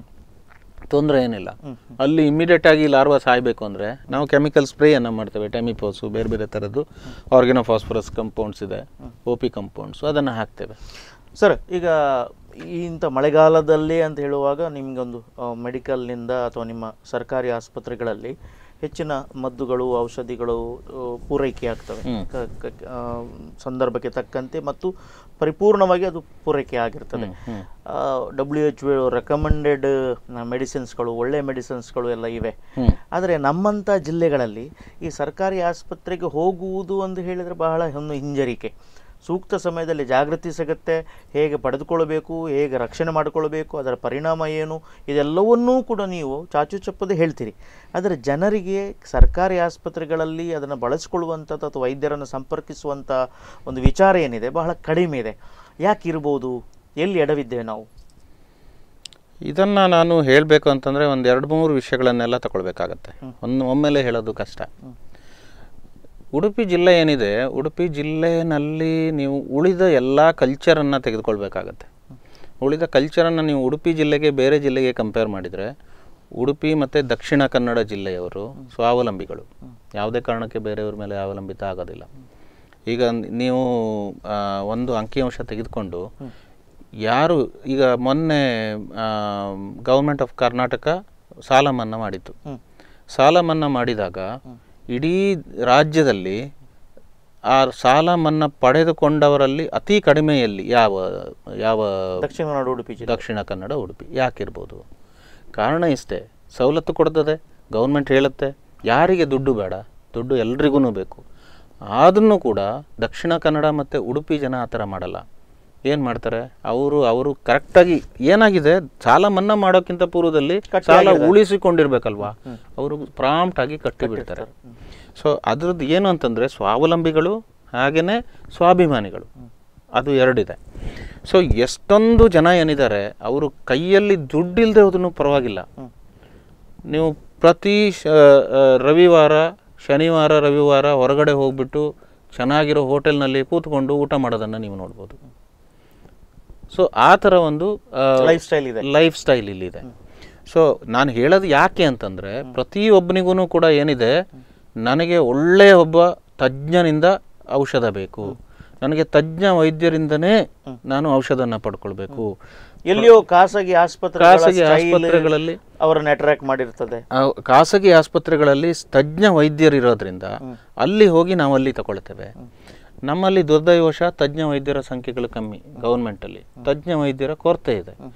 Speaker 2: ತೊಂದರೆ ಏನಿಲ್ಲ ಅಲ್ಲಿ ಇಮಿಡಿಯೇಟ್ ಆಗಿ ಲಾರ್ವಾ ಸಾಯಬೇಕು ಅಂದರೆ ನಾವು ಕೆಮಿಕಲ್ ಸ್ಪ್ರೇಯನ್ನು ಮಾಡ್ತೇವೆ ಟೆಮಿಪೋಸು ಬೇರೆ ಬೇರೆ ಥರದ್ದು ಆರ್ಗಿನೋಫಾಸ್ಫರಸ್ ಕಂಪೌಂಡ್ಸ್ ಇದೆ ಒ ಪಿ ಕಂಪೌಂಡ್ಸು ಅದನ್ನು ಹಾಕ್ತೇವೆ
Speaker 1: ಸರ್ ಈಗ ಈ ಇಂಥ ಮಳೆಗಾಲದಲ್ಲಿ ಅಂತ ಹೇಳುವಾಗ ನಿಮಗೊಂದು ಮೆಡಿಕಲ್ನಿಂದ ಅಥವಾ ನಿಮ್ಮ ಸರ್ಕಾರಿ ಆಸ್ಪತ್ರೆಗಳಲ್ಲಿ ಹೆಚ್ಚಿನ ಮದ್ದುಗಳು ಔಷಧಿಗಳು ಆ, ಪೂರೈಕೆ ಆಗ್ತವೆ ಕ- ಕ- ಆ, ಸಂದರ್ಭಕ್ಕೆ ತಕ್ಕಂತೆ ಮತ್ತು ಪರಿಪೂರ್ಣವಾಗಿ ಅದು ಪೂರೈಕೆ ಆಗಿರ್ತದೆ ಡಬ್ಲ್ಯೂ ಎಚ್ ರೆಕಮೆಂಡೆಡ್ ಮೆಡಿಸಿನ್ಸ್ಗಳು ಒಳ್ಳೆಯ ಮೆಡಿಸಿನ್ಸ್ಗಳು ಎಲ್ಲ ಇವೆ ಆದರೆ ನಮ್ಮಂಥ ಜಿಲ್ಲೆಗಳಲ್ಲಿ ಈ ಸರ್ಕಾರಿ ಆಸ್ಪತ್ರೆಗೆ ಹೋಗುವುದು ಅಂತ ಹೇಳಿದರೆ ಬಹಳ ಒಂದು ಹಿಂಜರಿಕೆ ಸೂಕ್ತ ಸಮಯದಲ್ಲಿ ಜಾಗೃತಿ ಸಿಗುತ್ತೆ ಹೇಗೆ ಪಡೆದುಕೊಳ್ಳಬೇಕು ಹೇಗೆ ರಕ್ಷಣೆ ಮಾಡಿಕೊಳ್ಬೇಕು ಅದರ ಪರಿಣಾಮ ಏನು ಇದೆಲ್ಲವನ್ನೂ ಕೂಡ ನೀವು ಚಾಚು ಚಪ್ಪದೆ ಹೇಳ್ತೀರಿ ಆದರೆ ಜನರಿಗೆ ಸರ್ಕಾರಿ ಆಸ್ಪತ್ರೆಗಳಲ್ಲಿ ಅದನ್ನು ಬಳಸಿಕೊಳ್ಳುವಂಥದ್ದು ಅಥವಾ ವೈದ್ಯರನ್ನು ಸಂಪರ್ಕಿಸುವಂಥ ಒಂದು ವಿಚಾರ ಏನಿದೆ ಬಹಳ ಕಡಿಮೆ ಇದೆ ಯಾಕೆ ಇರ್ಬೋದು ಎಲ್ಲಿ ಎಡವಿದ್ದೇವೆ ನಾವು
Speaker 2: ಇದನ್ನು ನಾನು ಹೇಳಬೇಕು ಅಂತಂದರೆ ಒಂದು ಎರಡು ಮೂರು ವಿಷಯಗಳನ್ನೆಲ್ಲ ತಗೊಳ್ಬೇಕಾಗತ್ತೆ ಒಂದು ಒಮ್ಮೆಲೆ ಹೇಳೋದು ಕಷ್ಟ ಉಡುಪಿ ಜಿಲ್ಲೆ ಏನಿದೆ ಉಡುಪಿ ಜಿಲ್ಲೆಯಲ್ಲಿ ನೀವು ಉಳಿದ ಎಲ್ಲ ಕಲ್ಚರನ್ನು ತೆಗೆದುಕೊಳ್ಬೇಕಾಗತ್ತೆ ಉಳಿದ ಕಲ್ಚರನ್ನು ನೀವು ಉಡುಪಿ ಜಿಲ್ಲೆಗೆ ಬೇರೆ ಜಿಲ್ಲೆಗೆ ಕಂಪೇರ್ ಮಾಡಿದರೆ ಉಡುಪಿ ಮತ್ತು ದಕ್ಷಿಣ ಕನ್ನಡ ಜಿಲ್ಲೆಯವರು ಸ್ವಾವಲಂಬಿಗಳು ಯಾವುದೇ ಕಾರಣಕ್ಕೆ ಬೇರೆಯವ್ರ ಮೇಲೆ ಅವಲಂಬಿತ ಆಗೋದಿಲ್ಲ ಈಗ ನೀವು ಆ, ಒಂದು ಅಂಕಿಅಂಶ ತೆಗೆದುಕೊಂಡು ಯಾರು ಈಗ ಮೊನ್ನೆ ಗೌರ್ಮೆಂಟ್ ಆಫ್ ಕರ್ನಾಟಕ ಸಾಲ ಮನ್ನಾ ಮಾಡಿತ್ತು ಸಾಲ ಮನ್ನಾ ಮಾಡಿದಾಗ ಇಡೀ ರಾಜ್ಯದಲ್ಲಿ ಆ ಸಾಲ ಮನ್ನಾ ಪಡೆದುಕೊಂಡವರಲ್ಲಿ ಅತಿ ಕಡಿಮೆಯಲ್ಲಿ ಯಾವ ಯಾವ
Speaker 1: ದಕ್ಷಿಣ ಕನ್ನಡ ಉಡುಪಿ ಜಿಲ್ಲೆ
Speaker 2: ದಕ್ಷಿಣ ಕನ್ನಡ ಉಡುಪಿ ಯಾಕಿರ್ಬೋದು ಕಾರಣ ಇಷ್ಟೇ ಸವಲತ್ತು ಕೊಡ್ತದೆ ಗೌರ್ಮೆಂಟ್ ಹೇಳುತ್ತೆ ಯಾರಿಗೆ ದುಡ್ಡು ಬೇಡ ದುಡ್ಡು ಎಲ್ರಿಗೂ ಬೇಕು ಆದ್ರೂ ಕೂಡ ದಕ್ಷಿಣ ಕನ್ನಡ ಮತ್ತು ಉಡುಪಿ ಜನ ಆ ಥರ ಮಾಡಲ್ಲ ಏನು ಮಾಡ್ತಾರೆ ಅವರು ಅವರು ಕರೆಕ್ಟಾಗಿ ಏನಾಗಿದೆ ಸಾಲ ಮನ್ನಾ ಮಾಡೋಕ್ಕಿಂತ ಪೂರ್ವದಲ್ಲಿ ಸಾಲ ಉಳಿಸಿಕೊಂಡಿರ್ಬೇಕಲ್ವಾ ಅವರು ಪ್ರಾಂಪ್ಟ್ ಆಗಿ ಕಟ್ಟಿ ಬಿಡ್ತಾರೆ ಸೊ ಅದ್ರದ್ದು ಏನು ಅಂತಂದರೆ ಸ್ವಾವಲಂಬಿಗಳು ಹಾಗೆಯೇ ಸ್ವಾಭಿಮಾನಿಗಳು ಅದು ಎರಡಿದೆ ಸೊ ಎಷ್ಟೊಂದು ಜನ ಏನಿದ್ದಾರೆ ಅವರು ಕೈಯಲ್ಲಿ ದುಡ್ಡಿಲ್ಲದೆ ಹೋದ್ರೂ ಪರವಾಗಿಲ್ಲ ನೀವು ಪ್ರತಿ ಶ ಆ, ರವಿವಾರ ಶನಿವಾರ ರವಿವಾರ ಹೊರಗಡೆ ಹೋಗ್ಬಿಟ್ಟು ಚೆನ್ನಾಗಿರೋ ಹೋಟೆಲ್ನಲ್ಲಿ ಕೂತ್ಕೊಂಡು ಊಟ ಮಾಡೋದನ್ನು ನೀವು ನೋಡ್ಬೋದು ಸೊ ಆ ಥರ ಒಂದು
Speaker 1: ಲೈಫ್ ಸ್ಟೈಲ್ ಇದೆ
Speaker 2: ಲೈಫ್ ಸ್ಟೈಲ್ ಇಲ್ಲಿದೆ ಸೊ ನಾನು ಹೇಳೋದು ಯಾಕೆ ಅಂತಂದರೆ ಪ್ರತಿಯೊಬ್ಬನಿಗೂ ಕೂಡ ಏನಿದೆ ನನಗೆ ಒಳ್ಳೆಯ ಒಬ್ಬ ತಜ್ಞನಿಂದ ಔಷಧ ಬೇಕು ನನಗೆ ತಜ್ಞ ವೈದ್ಯರಿಂದನೇ ನಾನು ಔಷಧನ ಪಡ್ಕೊಳ್ಬೇಕು
Speaker 1: ಎಲ್ಲಿಯೋ ಖಾಸಗಿ ಆಸ್ಪತ್ರೆ
Speaker 2: ಖಾಸಗಿ ಆಸ್ಪತ್ರೆಗಳಲ್ಲಿ
Speaker 1: ಅವರನ್ನು ಅಟ್ರಾಕ್ಟ್ ಮಾಡಿರ್ತದೆ
Speaker 2: ಆ ಖಾಸಗಿ ಆಸ್ಪತ್ರೆಗಳಲ್ಲಿ ತಜ್ಞ ವೈದ್ಯರಿರೋದ್ರಿಂದ ಅಲ್ಲಿ ಹೋಗಿ ನಾವು ಅಲ್ಲಿ ತಗೊಳ್ತೇವೆ ನಮ್ಮಲ್ಲಿ ದುರ್ದೈವಶ ತಜ್ಞ ವೈದ್ಯರ ಸಂಖ್ಯೆಗಳು ಕಮ್ಮಿ ಗೌರ್ಮೆಂಟಲ್ಲಿ ತಜ್ಞ ವೈದ್ಯರ ಕೊರತೆ ಇದೆ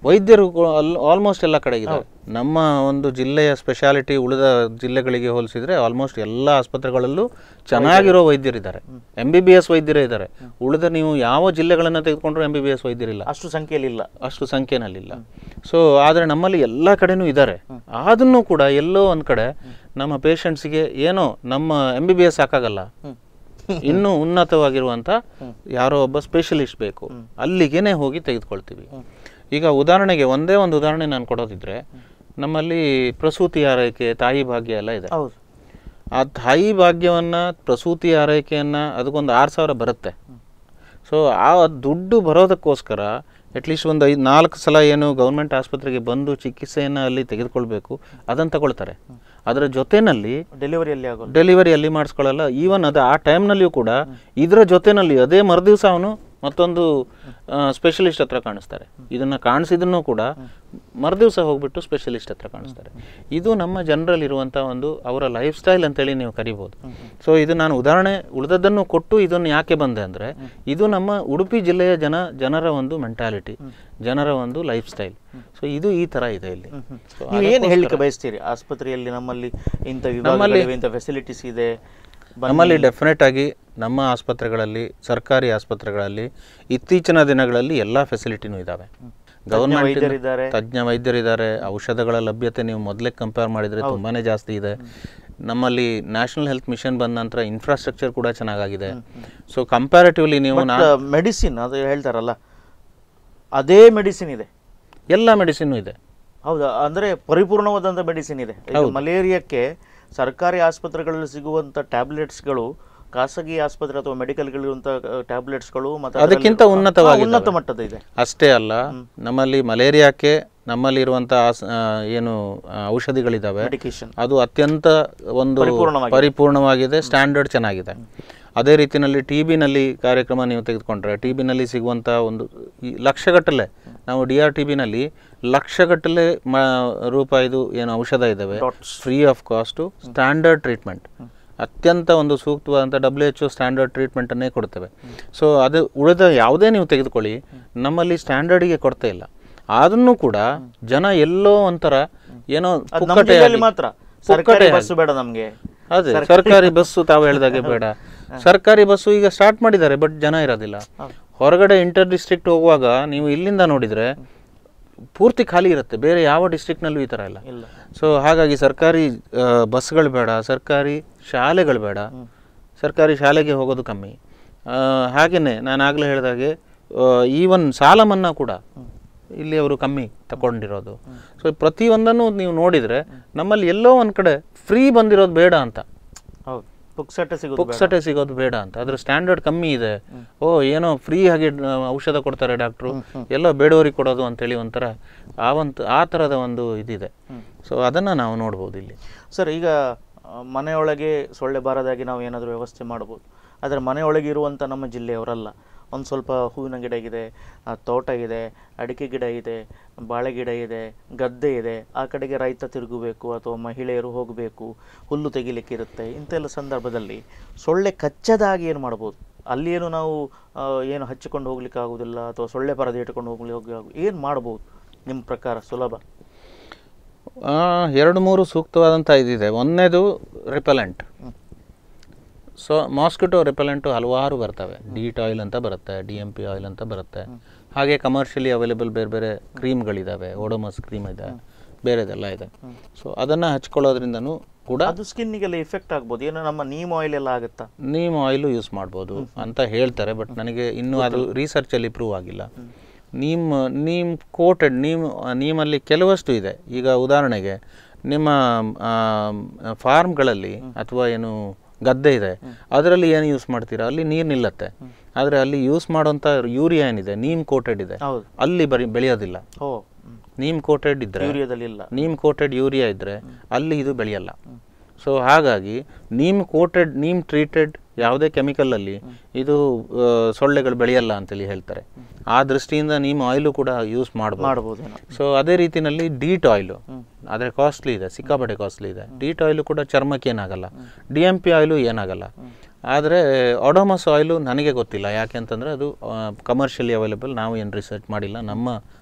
Speaker 2: ವೈದ್ಯರು ಆಲ್ಮೋಸ್ಟ್ ಎಲ್ಲ ಕಡೆ ಇದ್ದಾರೆ ನಮ್ಮ ಒಂದು ಜಿಲ್ಲೆಯ ಸ್ಪೆಷಾಲಿಟಿ ಉಳಿದ ಜಿಲ್ಲೆಗಳಿಗೆ ಹೋಲಿಸಿದ್ರೆ ಆಲ್ಮೋಸ್ಟ್ ಎಲ್ಲ ಆಸ್ಪತ್ರೆಗಳಲ್ಲೂ ಚೆನ್ನಾಗಿರೋ ವೈದ್ಯರಿದ್ದಾರೆ ಎಂ ಬಿ ಬಿ ಎಸ್ ವೈದ್ಯರೇ ಇದ್ದಾರೆ ಉಳಿದ ನೀವು ಯಾವ ಜಿಲ್ಲೆಗಳನ್ನು ತೆಗೆದುಕೊಂಡ್ರು ಎಂ ಬಿ ಬಿ ಎಸ್ ವೈದ್ಯರಿಲ್ಲ
Speaker 1: ಅಷ್ಟು ಸಂಖ್ಯೆಯಲ್ಲಿ ಇಲ್ಲ
Speaker 2: ಅಷ್ಟು ಸಂಖ್ಯೆನಲ್ಲಿಲ್ಲ ಸೊ ಆದರೆ ನಮ್ಮಲ್ಲಿ ಎಲ್ಲ ಕಡೆನೂ ಇದ್ದಾರೆ ಅದನ್ನು ಕೂಡ ಎಲ್ಲೋ ಒಂದು ಕಡೆ ನಮ್ಮ ಪೇಷಂಟ್ಸಿಗೆ ಏನೋ ನಮ್ಮ ಎಂ ಬಿ ಬಿ ಎಸ್ ಸಾಕಾಗಲ್ಲ ಇನ್ನೂ ಉನ್ನತವಾಗಿರುವಂಥ ಯಾರೋ ಒಬ್ಬ ಸ್ಪೆಷಲಿಸ್ಟ್ ಬೇಕು ಅಲ್ಲಿಗೇನೆ ಹೋಗಿ ತೆಗೆದುಕೊಳ್ತೀವಿ ಈಗ ಉದಾಹರಣೆಗೆ ಒಂದೇ ಒಂದು ಉದಾಹರಣೆ ನಾನು ಕೊಡೋದಿದ್ರೆ ನಮ್ಮಲ್ಲಿ ಪ್ರಸೂತಿ ಆರೈಕೆ ತಾಯಿ ಭಾಗ್ಯ ಎಲ್ಲ ಇದೆ
Speaker 1: ಹೌದು
Speaker 2: ಆ ತಾಯಿ ಭಾಗ್ಯವನ್ನು ಪ್ರಸೂತಿ ಆರೈಕೆಯನ್ನು ಅದಕ್ಕೊಂದು ಆರು ಸಾವಿರ ಬರುತ್ತೆ ಸೊ ಆ ದುಡ್ಡು ಬರೋದಕ್ಕೋಸ್ಕರ ಅಟ್ಲೀಸ್ಟ್ ಒಂದು ಐದು ನಾಲ್ಕು ಸಲ ಏನು ಗೌರ್ಮೆಂಟ್ ಆಸ್ಪತ್ರೆಗೆ ಬಂದು ಚಿಕಿತ್ಸೆಯನ್ನು ಅಲ್ಲಿ ತೆಗೆದುಕೊಳ್ಬೇಕು ಅದನ್ನು ತಗೊಳ್ತಾರೆ ಅದರ ಜೊತೆನಲ್ಲಿ
Speaker 1: ಡೆಲಿವರಿಯಲ್ಲಿ ಆಗೋಲ್ಲ
Speaker 2: ಡೆಲಿವರಿ ಅಲ್ಲಿ ಮಾಡಿಸ್ಕೊಳ್ಳಲ್ಲ ಈವನ್ ಅದು ಆ ಟೈಮ್ನಲ್ಲಿಯೂ ಕೂಡ ಇದರ ಜೊತೆನಲ್ಲಿ ಅದೇ ಮರುದಿವಸ ಅವನು ಮತ್ತೊಂದು ಸ್ಪೆಷಲಿಸ್ಟ್ ಹತ್ರ ಕಾಣಿಸ್ತಾರೆ ಇದನ್ನು ಕಾಣಿಸಿದನ್ನು ಕೂಡ ಮರುದಿವಸ ಹೋಗ್ಬಿಟ್ಟು ಸ್ಪೆಷಲಿಸ್ಟ್ ಹತ್ರ ಕಾಣಿಸ್ತಾರೆ ಇದು ನಮ್ಮ ಜನರಲ್ಲಿ ಇರುವಂಥ ಒಂದು ಅವರ ಲೈಫ್ ಸ್ಟೈಲ್ ಅಂತೇಳಿ ನೀವು ಕರಿಬೋದು ಸೊ ಇದು ನಾನು ಉದಾಹರಣೆ ಉಳಿದದ್ದನ್ನು ಕೊಟ್ಟು ಇದನ್ನು ಯಾಕೆ ಬಂದೆ ಅಂದರೆ ಇದು ನಮ್ಮ ಉಡುಪಿ ಜಿಲ್ಲೆಯ ಜನ ಜನರ ಒಂದು ಮೆಂಟಾಲಿಟಿ ಜನರ ಒಂದು ಲೈಫ್ ಸ್ಟೈಲ್ ಸೊ ಇದು ಈ ಥರ ಇದೆ ಇಲ್ಲಿ So
Speaker 1: ನೀವು ಏನು ಹೇಳಲಿಕ್ಕೆ ಬಯಸ್ತೀರಿ ಆಸ್ಪತ್ರೆಯಲ್ಲಿ ನಮ್ಮಲ್ಲಿ ಇಂಥ ವಿಭಾಗಗಳಿವೆ ಇಂಥ ಫೆಸಿಲಿಟೀಸ್ ಇದೆ
Speaker 2: ನಮ್ಮಲ್ಲಿ ಡೆಫಿನೆಟ್ ಆಗಿ ನಮ್ಮ ಆಸ್ಪತ್ರೆಗಳಲ್ಲಿ ಸರ್ಕಾರಿ ಆಸ್ಪತ್ರೆಗಳಲ್ಲಿ ಇತ್ತೀಚಿನ ದಿನಗಳಲ್ಲಿ ಎಲ್ಲ ಫೆಸಿಲಿಟಿನೂ ಇದ್ದಾವೆ ಗೌರ್ಮೆಂಟ್
Speaker 1: ವೈದ್ಯರಿದ್ದಾರೆ
Speaker 2: ತಜ್ಞ ವೈದ್ಯರಿದ್ದಾರೆ ಔಷಧಗಳ ಲಭ್ಯತೆ ನೀವು ಮೊದಲೇ ಕಂಪೇರ್ ಮಾಡಿದರೆ ತುಂಬಾನೇ ಜಾಸ್ತಿ ಇದೆ ನಮ್ಮಲ್ಲಿ ನ್ಯಾಷನಲ್ ಹೆಲ್ತ್ ಮಿಷನ್ ಬಂದ ನಂತರ ಇನ್ಫ್ರಾಸ್ಟ್ರಕ್ಚರ್ ಕೂಡ ಚೆನ್ನಾಗಿದೆ ಸೊ ಕಂಪ್ಯಾರಿಟಿವ್ಲಿ ನೀವು ನಾ
Speaker 1: ಮೆಡಿಸಿನ್ ಅದು ಹೇಳ್ತಾರಲ್ಲ ಅದೇ ಮೆಡಿಸಿನ್ ಇದೆ
Speaker 2: ಎಲ್ಲ ಮೆಡಿಸಿನ್ ಇದೆ
Speaker 1: ಹೌದಾ ಅಂದ್ರೆ ಪರಿಪೂರ್ಣವಾದಂಥ ಮೆಡಿಸಿನ್ ಇದೆ ಈಗ ಮಲೇರಿಯಾಕ್ಕೆ ಸರ್ಕಾರಿ ಆಸ್ಪತ್ರೆಗಳಲ್ಲಿ ಸಿಗುವಂಥ ಟ್ಯಾಬ್ಲೆಟ್ಸ್ಗಳು ಖಾಸಗಿ ಆಸ್ಪತ್ರೆ ಅಥವಾ ಮೆಡಿಕಲ್ಗಳಿರುವಂಥ ಟ್ಯಾಬ್ಲೆಟ್ಸ್ಗಳು ಮತ್ತು
Speaker 2: ಅದಕ್ಕಿಂತ
Speaker 1: ಅದರಲ್ಲಿ-
Speaker 2: ಉನ್ನತವಾಗಿದೆ
Speaker 1: ಹಾ, ಉನ್ನತ ಮಟ್ಟದ ಇದೆ
Speaker 2: ಅಷ್ಟೇ ಅಲ್ಲ ನಮ್ಮಲ್ಲಿ ಮಲೇರಿಯಾಕ್ಕೆ ನಮ್ಮಲ್ಲಿರುವಂಥ ಆಸ್- ಆ, ಏನು ಆ, ಔಷಧಿಗಳಿದ್ದಾವೆ
Speaker 1: ಮೆಡಿಕೇಶನ್
Speaker 2: ಅದು ಅತ್ಯಂತ ಒಂದು
Speaker 1: ಪರಿಪೂರ್ಣವಾಗಿದೆ.
Speaker 2: ಪರಿಪೂರ್ಣವಾಗಿದೆ ಸ್ಟ್ಯಾಂಡರ್ಡ್ ಚೆನ್ನಾಗಿದೆ ಅದೇ ರೀತಿಯಲ್ಲಿ ಟಿ ಬಿನಲ್ಲಿ ಕಾರ್ಯಕ್ರಮ ನೀವು ತೆಗೆದುಕೊಂಡ್ರೆ ಟಿ ಬಿನಲ್ಲಿ ಸಿಗುವಂಥ ಒಂದು ಈ ಲಕ್ಷಗಟ್ಟಲೆ ನಾವು ಡಿ ಆರ್ ಟಿ ಬಿನಲ್ಲಿ ಲಕ್ಷಗಟ್ಟಲೆ ಮ ರೂಪಾಯಿದು ಏನು ಔಷಧ ಇದ್ದಾವೆ free of cost standard treatment ಅತ್ಯಂತ ಒಂದು ಸೂಕ್ತವಾದಂಥ ಡಬ್ಲ್ಯೂ ಎಚ್ ಒ ಸ್ಟ್ಯಾಂಡರ್ಡ್ ಟ್ರೀಟ್ಮೆಂಟನ್ನೇ ಕೊಡ್ತೇವೆ ಸೊ ಅದು ಉಳಿದ ಯಾವುದೇ ನೀವು ತೆಗೆದುಕೊಳ್ಳಿ ನಮ್ಮಲ್ಲಿ ಸ್ಟ್ಯಾಂಡರ್ಡಿಗೆ ಕೊರತೆ ಇಲ್ಲ ಅದನ್ನು ಕೂಡ ಜನ ಎಲ್ಲೋ ಒಂಥರ ಏನೋ
Speaker 1: ಅದು ನಮ್ಮ
Speaker 2: ಪುಕ್ಕಟೆ
Speaker 1: ಜಿಲ್ಲೆಯಲ್ಲಿ ಮಾತ್ರ ಸರ್ಕಾರಿ ಬಸ್ಸು ಬೇಡ ನಮಗೆ
Speaker 2: ಅದೇ ಸರ್ಕಾರಿ ಬಸ್ಸು ತಾವು ಹೇಳ್ದಾಗೆ ಬೇಡ ಸರ್ಕಾರಿ ಬಸ್ಸು ಈಗ ಸ್ಟಾರ್ಟ್ ಮಾಡಿದ್ದಾರೆ ಬಟ್ ಜನ ಇರೋದಿಲ್ಲ ಹೊರಗಡೆ ಇಂಟರ್ ಡಿಸ್ಟ್ರಿಕ್ಟ್ ಹೋಗುವಾಗ ನೀವು ಇಲ್ಲಿಂದ ನೋಡಿದ್ರೆ ಪೂರ್ತಿ ಖಾಲಿ ಇರುತ್ತೆ ಬೇರೆ ಯಾವ ಡಿಸ್ಟ್ರಿಕ್ಟ್ನಲ್ಲೂ ಈ ಥರ ಇಲ್ಲ
Speaker 1: ಇಲ್ಲ
Speaker 2: ಸೊ ಹಾಗಾಗಿ ಸರ್ಕಾರಿ ಆ, ಬಸ್ಗಳು ಬೇಡ ಸರ್ಕಾರಿ ಶಾಲೆಗಳು ಬೇಡ ಸರ್ಕಾರಿ ಶಾಲೆಗೆ ಹೋಗೋದು ಕಮ್ಮಿ ಆ, ಹಾಗೇನೆ ನಾನು ಆಗಲೇ ಹೇಳಿದಾಗೆ ಈವನ್ ಸಾಲ ಮನ್ನಾ ಕೂಡ ಇಲ್ಲಿ ಅವರು ಕಮ್ಮಿ ತಗೊಂಡಿರೋದು ಸೊ ಪ್ರತಿಯೊಂದನ್ನು ನೀವು ನೋಡಿದರೆ ನಮ್ಮಲ್ಲಿ ಎಲ್ಲೋ ಒಂದು ಕಡೆ ಫ್ರೀ ಬಂದಿರೋದು ಬೇಡ ಅಂತ
Speaker 1: ಹೌದು ಪುಕ್ಸಟ್ಟೆ ಸಿಗೋದು
Speaker 2: ಪುಕ್ಸಟೆ ಸಿಗೋದು ಬೇಡ ಅಂತ ಅದ್ರ ಸ್ಟ್ಯಾಂಡರ್ಡ್ ಕಮ್ಮಿ ಇದೆ ಓ ಏನೋ ಫ್ರೀ ಆಗಿ ಆ, ಔಷಧ ಕೊಡ್ತಾರೆ ಡಾಕ್ಟ್ರು ಎಲ್ಲೋ ಬೇಡವರಿಗೆ ಕೊಡೋದು ಅಂತೇಳಿ ಒಂಥರ ಆ ಒಂದು ಆ ಥರದ ಒಂದು ಇದಿದೆ ಸೊ ಅದನ್ನು ನಾವು ನೋಡ್ಬೋದು ಇಲ್ಲಿ
Speaker 1: ಸರ್ ಈಗ ಆ, ಮನೆಯೊಳಗೆ ಸೊಳ್ಳೆ ಬಾರದಾಗಿ ನಾವು ಏನಾದರೂ ವ್ಯವಸ್ಥೆ ಮಾಡ್ಬೋದು ಆದರೆ ಮನೆಯೊಳಗೆ ಇರುವಂಥ ನಮ್ಮ ಜಿಲ್ಲೆಯವರಲ್ಲ ಒಂದು ಸ್ವಲ್ಪ ಹೂವಿನ ಗಿಡ ಇದೆ ಆ, ತೋಟ ಇದೆ ಅಡಿಕೆ ಗಿಡ ಇದೆ ಬಾಳೆ ಗಿಡ ಇದೆ ಗದ್ದೆ ಇದೆ ಆ ಕಡೆಗೆ ರೈತ ತಿರುಗಬೇಕು ಅಥವಾ ಮಹಿಳೆಯರು ಹೋಗಬೇಕು ಹುಲ್ಲು ತೆಗಿಲಿಕ್ಕೆ ಇರುತ್ತೆ ಇಂಥೆಲ್ಲ ಸಂದರ್ಭದಲ್ಲಿ ಸೊಳ್ಳೆ ಕಚ್ಚದ ಹಾಗೆ ಏನು ಮಾಡ್ಬೋದು ಅಲ್ಲಿ ಏನು ನಾವು ಆ, ಏನು ಹಚ್ಚಿಕೊಂಡು ಹೋಗ್ಲಿಕ್ಕೆ ಆಗೋದಿಲ್ಲ ಅಥವಾ ಸೊಳ್ಳೆ ಪರದೆ ಇಟ್ಕೊಂಡು ಹೋಗ್ಲಿ ಹೋಗಿ ಏನು ಮಾಡ್ಬೋದು ನಿಮ್ಮ ಪ್ರಕಾರ ಸುಲಭ
Speaker 2: ಆ, ಎರಡು ಮೂರು ಸೂಕ್ತವಾದಂಥ ಇದಿದೆ ಒಂದನೇದು ರಿಪೆಲೆಂಟ್ ಸೊ ಮಾಸ್ಕಿಟೋ ರಿಪೆಲೆಂಟು ಹಲವಾರು ಬರ್ತವೆ ಡೀಟ್ ಆಯಿಲ್ ಅಂತ ಬರುತ್ತೆ ಡಿ ಎಮ್ ಪಿ ಆಯಿಲ್ ಅಂತ ಬರುತ್ತೆ ಹಾಗೆ ಕಮರ್ಷಿಯಲಿ ಅವೈಲೇಬಲ್ ಬೇರೆ ಬೇರೆ ಕ್ರೀಮ್ಗಳಿದ್ದಾವೆ ಓಡೋಮಸ್ ಕ್ರೀಮ್ ಇದೆ ಬೇರೆದೆಲ್ಲ ಇದೆ ಸೊ ಅದನ್ನು ಹಚ್ಕೊಳ್ಳೋದ್ರಿಂದನೂ ಕೂಡ
Speaker 1: ಅದು ಸ್ಕಿನ್ನಿಗೆಲ್ಲ ಇಫೆಕ್ಟ್ ಆಗ್ಬೋದು ಏನೋ ನಮ್ಮ ನೀಮ್ ಆಯಿಲ್ ಎಲ್ಲ ಆಗುತ್ತಾ
Speaker 2: ನೀಮ್ ಆಯಿಲು ಯೂಸ್ ಮಾಡ್ಬೋದು ಅಂತ ಹೇಳ್ತಾರೆ ಬಟ್ ನನಗೆ ಇನ್ನೂ ಅದು ರಿಸರ್ಚಲ್ಲಿ ಪ್ರೂವ್ ಆಗಿಲ್ಲ ನೀಮ್ ನೀಮ್ ಕೋಟೆಡ್ ನೀಮ್ ನೀಮಲ್ಲಿ ಕೆಲವಷ್ಟು ಇದೆ ಈಗ ಉದಾಹರಣೆಗೆ ನಿಮ್ಮ ಫಾರ್ಮ್ಗಳಲ್ಲಿ ಅಥವಾ ಏನು ಗದ್ದೆ ಇದೆ ಅದರಲ್ಲಿ ಏನು ಯೂಸ್ ಮಾಡ್ತೀರಾ ಅಲ್ಲಿ ನೀರು ನಿಲ್ಲತ್ತೆ ಆದರೆ ಅಲ್ಲಿ ಯೂಸ್ ಮಾಡೋಂಥ ಯೂರಿಯಾ ಏನಿದೆ ನೀಮ್ ಕೋಟೆಡ್ ಇದೆ
Speaker 1: ಹೌದು
Speaker 2: ಅಲ್ಲಿ ಬರೀ ಬೆಳೆಯೋದಿಲ್ಲ
Speaker 1: ಓ
Speaker 2: ನೀಮ್ ಕೋಟೆಡ್ ಇದ್ದರೆ
Speaker 1: ಯೂರಿಯಾದಲ್ಲಿ ಇಲ್ಲ
Speaker 2: ನೀಮ್ ಕೋಟೆಡ್ ಯೂರಿಯಾ ಇದ್ದರೆ ಅಲ್ಲಿ ಇದು ಬೆಳೆಯಲ್ಲ ಸೊ ಹಾಗಾಗಿ ನೀಮ್ ಕೋಟೆಡ್ ನೀಮ್ ಟ್ರೀಟೆಡ್ ಯಾವುದೇ ಕೆಮಿಕಲಲ್ಲಿ ಇದು ಆ, ಸೊಳ್ಳೆಗಳು ಬೆಳೆಯಲ್ಲ ಅಂತೇಳಿ ಹೇಳ್ತಾರೆ ಆ ದೃಷ್ಟಿಯಿಂದ ನೀಮ್ ಆಯಿಲು ಕೂಡ ಯೂಸ್ ಮಾಡ್ಬೋದು
Speaker 1: ಮಾಡ್ಬೋದೇನೋ
Speaker 2: ಸೊ ಅದೇ ರೀತಿನಲ್ಲಿ ಡೀಟ್ ಆಯಿಲು ಆದರೆ ಕಾಸ್ಟ್ಲಿ ಇದೆ ಸಿಕ್ಕಾಪಟ್ಟೆ ಕಾಸ್ಟ್ಲಿ ಇದೆ ಡೀಟ್ ಆಯಿಲು ಕೂಡ ಚರ್ಮಕ್ಕೆ ಏನಾಗಲ್ಲ ಡಿ ಎಮ್ ಪಿ ಆಯಿಲು ಏನಾಗಲ್ಲ ಆದರೆ ಒಡೋಮಸ್ ಆಯಿಲು ನನಗೆ ಗೊತ್ತಿಲ್ಲ ಯಾಕೆ ಅಂತಂದರೆ ಅದು ಕಮರ್ಷಿಯಲಿ ಅವೈಲೇಬಲ್ ನಾವು ಏನು ರಿಸರ್ಚ್ ಮಾಡಿಲ್ಲ ನಮ್ಮ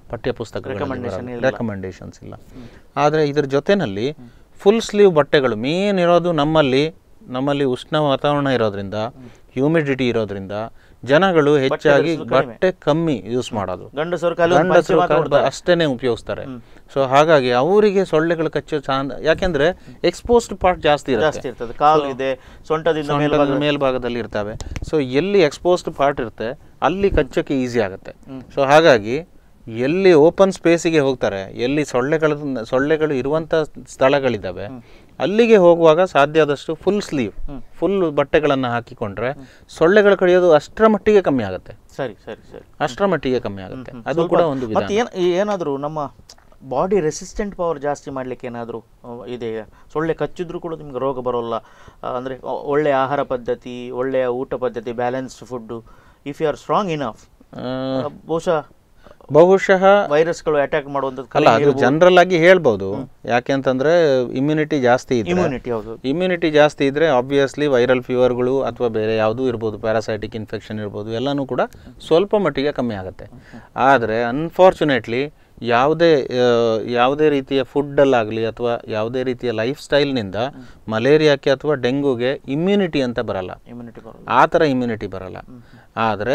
Speaker 1: Recommendation
Speaker 2: ಪಠ್ಯಪುಸ್ತಕ
Speaker 1: ಇಲ್ಲ.
Speaker 2: ರೆಕಮೆಂಡೇಶನ್ಸ್ ಇಲ್ಲ ಆದರೆ ಇದ್ರ ಜೊತೆನಲ್ಲಿ ಫುಲ್ ಸ್ಲೀವ್ ಬಟ್ಟೆಗಳು ಮೇನ್ ಇರೋದು ನಮ್ಮಲ್ಲಿ ನಮ್ಮಲ್ಲಿ ಉಷ್ಣ ವಾತಾವರಣ ಇರೋದ್ರಿಂದ ಹ್ಯೂಮಿಡಿಟಿ ಇರೋದ್ರಿಂದ ಜನಗಳು ಹೆಚ್ಚಾಗಿ ಬಟ್ಟೆ ಕಮ್ಮಿ ಯೂಸ್ ಮಾಡೋದು
Speaker 1: ಗಂಡಸರು ಕಾಲು ಒಂದು ಪಂಚೆ
Speaker 2: ಗಂಡಸರು
Speaker 1: ಮಾತ್ರ
Speaker 2: ಕ-
Speaker 1: ಉಡ್ತಾರೆ.
Speaker 2: ಅಷ್ಟೇನೆ ಉಪಯೋಗಿಸ್ತಾರೆ ಸೊ ಹಾಗಾಗಿ ಅವರಿಗೆ ಸೊಳ್ಳೆಗಳು ಕಚ್ಚೋ ಚಾನ್ ಯಾಕೆಂದ್ರೆ ಎಕ್ಸ್ಪೋಸ್ಡ್ ಪಾರ್ಟ್ ಜಾಸ್ತಿ ಇರುತ್ತೆ
Speaker 1: ಜಾಸ್ತಿ ಇರ್ತದೆ ಕಾಲು ಇದೆ ಸೊಂಟದಿಂದ ಮೇಲೆ
Speaker 2: ಸೊಂಟದ ಮೇಲ್ಭಾಗದಲ್ಲಿ ಇರ್ತವೆ ಸೊ ಎಲ್ಲಿ ಎಕ್ಸ್ಪೋಸ್ಡ್ ಪಾರ್ಟ್ ಇರುತ್ತೆ ಅಲ್ಲಿ ಕಚ್ಚೋಕ್ಕೆ ಈಸಿ ಆಗುತ್ತೆ ಸೊ ಹಾಗಾಗಿ ಎಲ್ಲಿ ಓಪನ್ ಸ್ಪೇಸಿಗೆ ಹೋಗ್ತಾರೆ ಎಲ್ಲಿ ಸೊಳ್ಳೆಗಳ ಸೊಳ್ಳೆಗಳು ಇರುವಂಥ ಸ್ಥಳಗಳಿದ್ದಾವೆ ಅಲ್ಲಿಗೆ ಹೋಗುವಾಗ ಸಾಧ್ಯ ಆದಷ್ಟು ಫುಲ್ ಸ್ಲೀವ್ ಫುಲ್ ಬಟ್ಟೆಗಳನ್ನು ಹಾಕಿಕೊಂಡ್ರೆ ಸೊಳ್ಳೆಗಳು ಕಡಿಯೋದು ಅಷ್ಟರ ಮಟ್ಟಿಗೆ ಕಮ್ಮಿ ಆಗುತ್ತೆ
Speaker 1: ಸರಿ ಸರಿ ಸರಿ
Speaker 2: ಅಷ್ಟರ ಮಟ್ಟಿಗೆ ಕಮ್ಮಿ ಆಗುತ್ತೆ ಅದು ಕೂಡ ಒಂದು ವಿಧಾನ
Speaker 1: ಮತ್ತೆ ಏನ್ ಏನಾದರೂ ನಮ್ಮ ಬಾಡಿ ರೆಸಿಸ್ಟೆಂಟ್ ಪವರ್ ಜಾಸ್ತಿ ಮಾಡ್ಲಿಕ್ಕೆ ಏನಾದರೂ ಇದೆ ಸೊಳ್ಳೆ ಕಚ್ಚಿದ್ರು ಕೂಡ ನಿಮ್ಗೆ ರೋಗ ಬರೋಲ್ಲ ಆ, ಅಂದ್ರೆ ಒ- ಒಳ್ಳೆಯ ಆಹಾರ ಪದ್ಧತಿ ಒಳ್ಳೆಯ ಊಟ ಪದ್ಧತಿ balanced food if you are strong enough
Speaker 2: ಆ,
Speaker 1: ಬಹುಶಃ
Speaker 2: ಬಹುಶಃ
Speaker 1: ವೈರಸ್ಗಳು ಅಟ್ಯಾಕ್ ಮಾಡುವಂಥದ್ದು
Speaker 2: ಅಲ್ಲ ಅದು ಜನರಲ್ ಆಗಿ ಹೇಳ್ಬೋದು ಯಾಕೆಂತಂದ್ರೆ ಇಮ್ಯುನಿಟಿ ಜಾಸ್ತಿ ಇದ್ರೆ
Speaker 1: ಇಮ್ಯುನಿಟಿ ಹೌದು
Speaker 2: ಇಮ್ಯುನಿಟಿ ಜಾಸ್ತಿ ಇದ್ದರೆ ಆಬ್ವಿಯಸ್ಲಿ ವೈರಲ್ ಫೀವರ್ಗಳು ಅಥವಾ ಬೇರೆ ಯಾವುದೂ ಇರ್ಬೋದು ಪ್ಯಾರಾಸೈಟಿಕ್ ಇನ್ಫೆಕ್ಷನ್ ಇರ್ಬೋದು ಎಲ್ಲನೂ ಕೂಡ ಸ್ವಲ್ಪ ಮಟ್ಟಿಗೆ ಕಮ್ಮಿ ಆಗುತ್ತೆ ಆದರೆ ಅನ್ಫಾರ್ಚುನೇಟ್ಲಿ ಯಾವುದೇ ಆ, ಯಾವುದೇ ರೀತಿಯ ಫುಡ್ಡಲ್ಲಾಗಲಿ ಅಥವಾ ಯಾವುದೇ ರೀತಿಯ ಲೈಫ್ ಸ್ಟೈಲ್ನಿಂದ ಮಲೇರಿಯಾಕ್ಕೆ ಅಥವಾ ಡೆಂಗೂಗೆ ಇಮ್ಯುನಿಟಿ ಅಂತ ಬರಲ್ಲ
Speaker 1: ಇಮ್ಯುನಿಟಿ ಬರೋಲ್ಲ
Speaker 2: ಆ ಥರ ಇಮ್ಯುನಿಟಿ ಬರಲ್ಲ ಆದರೆ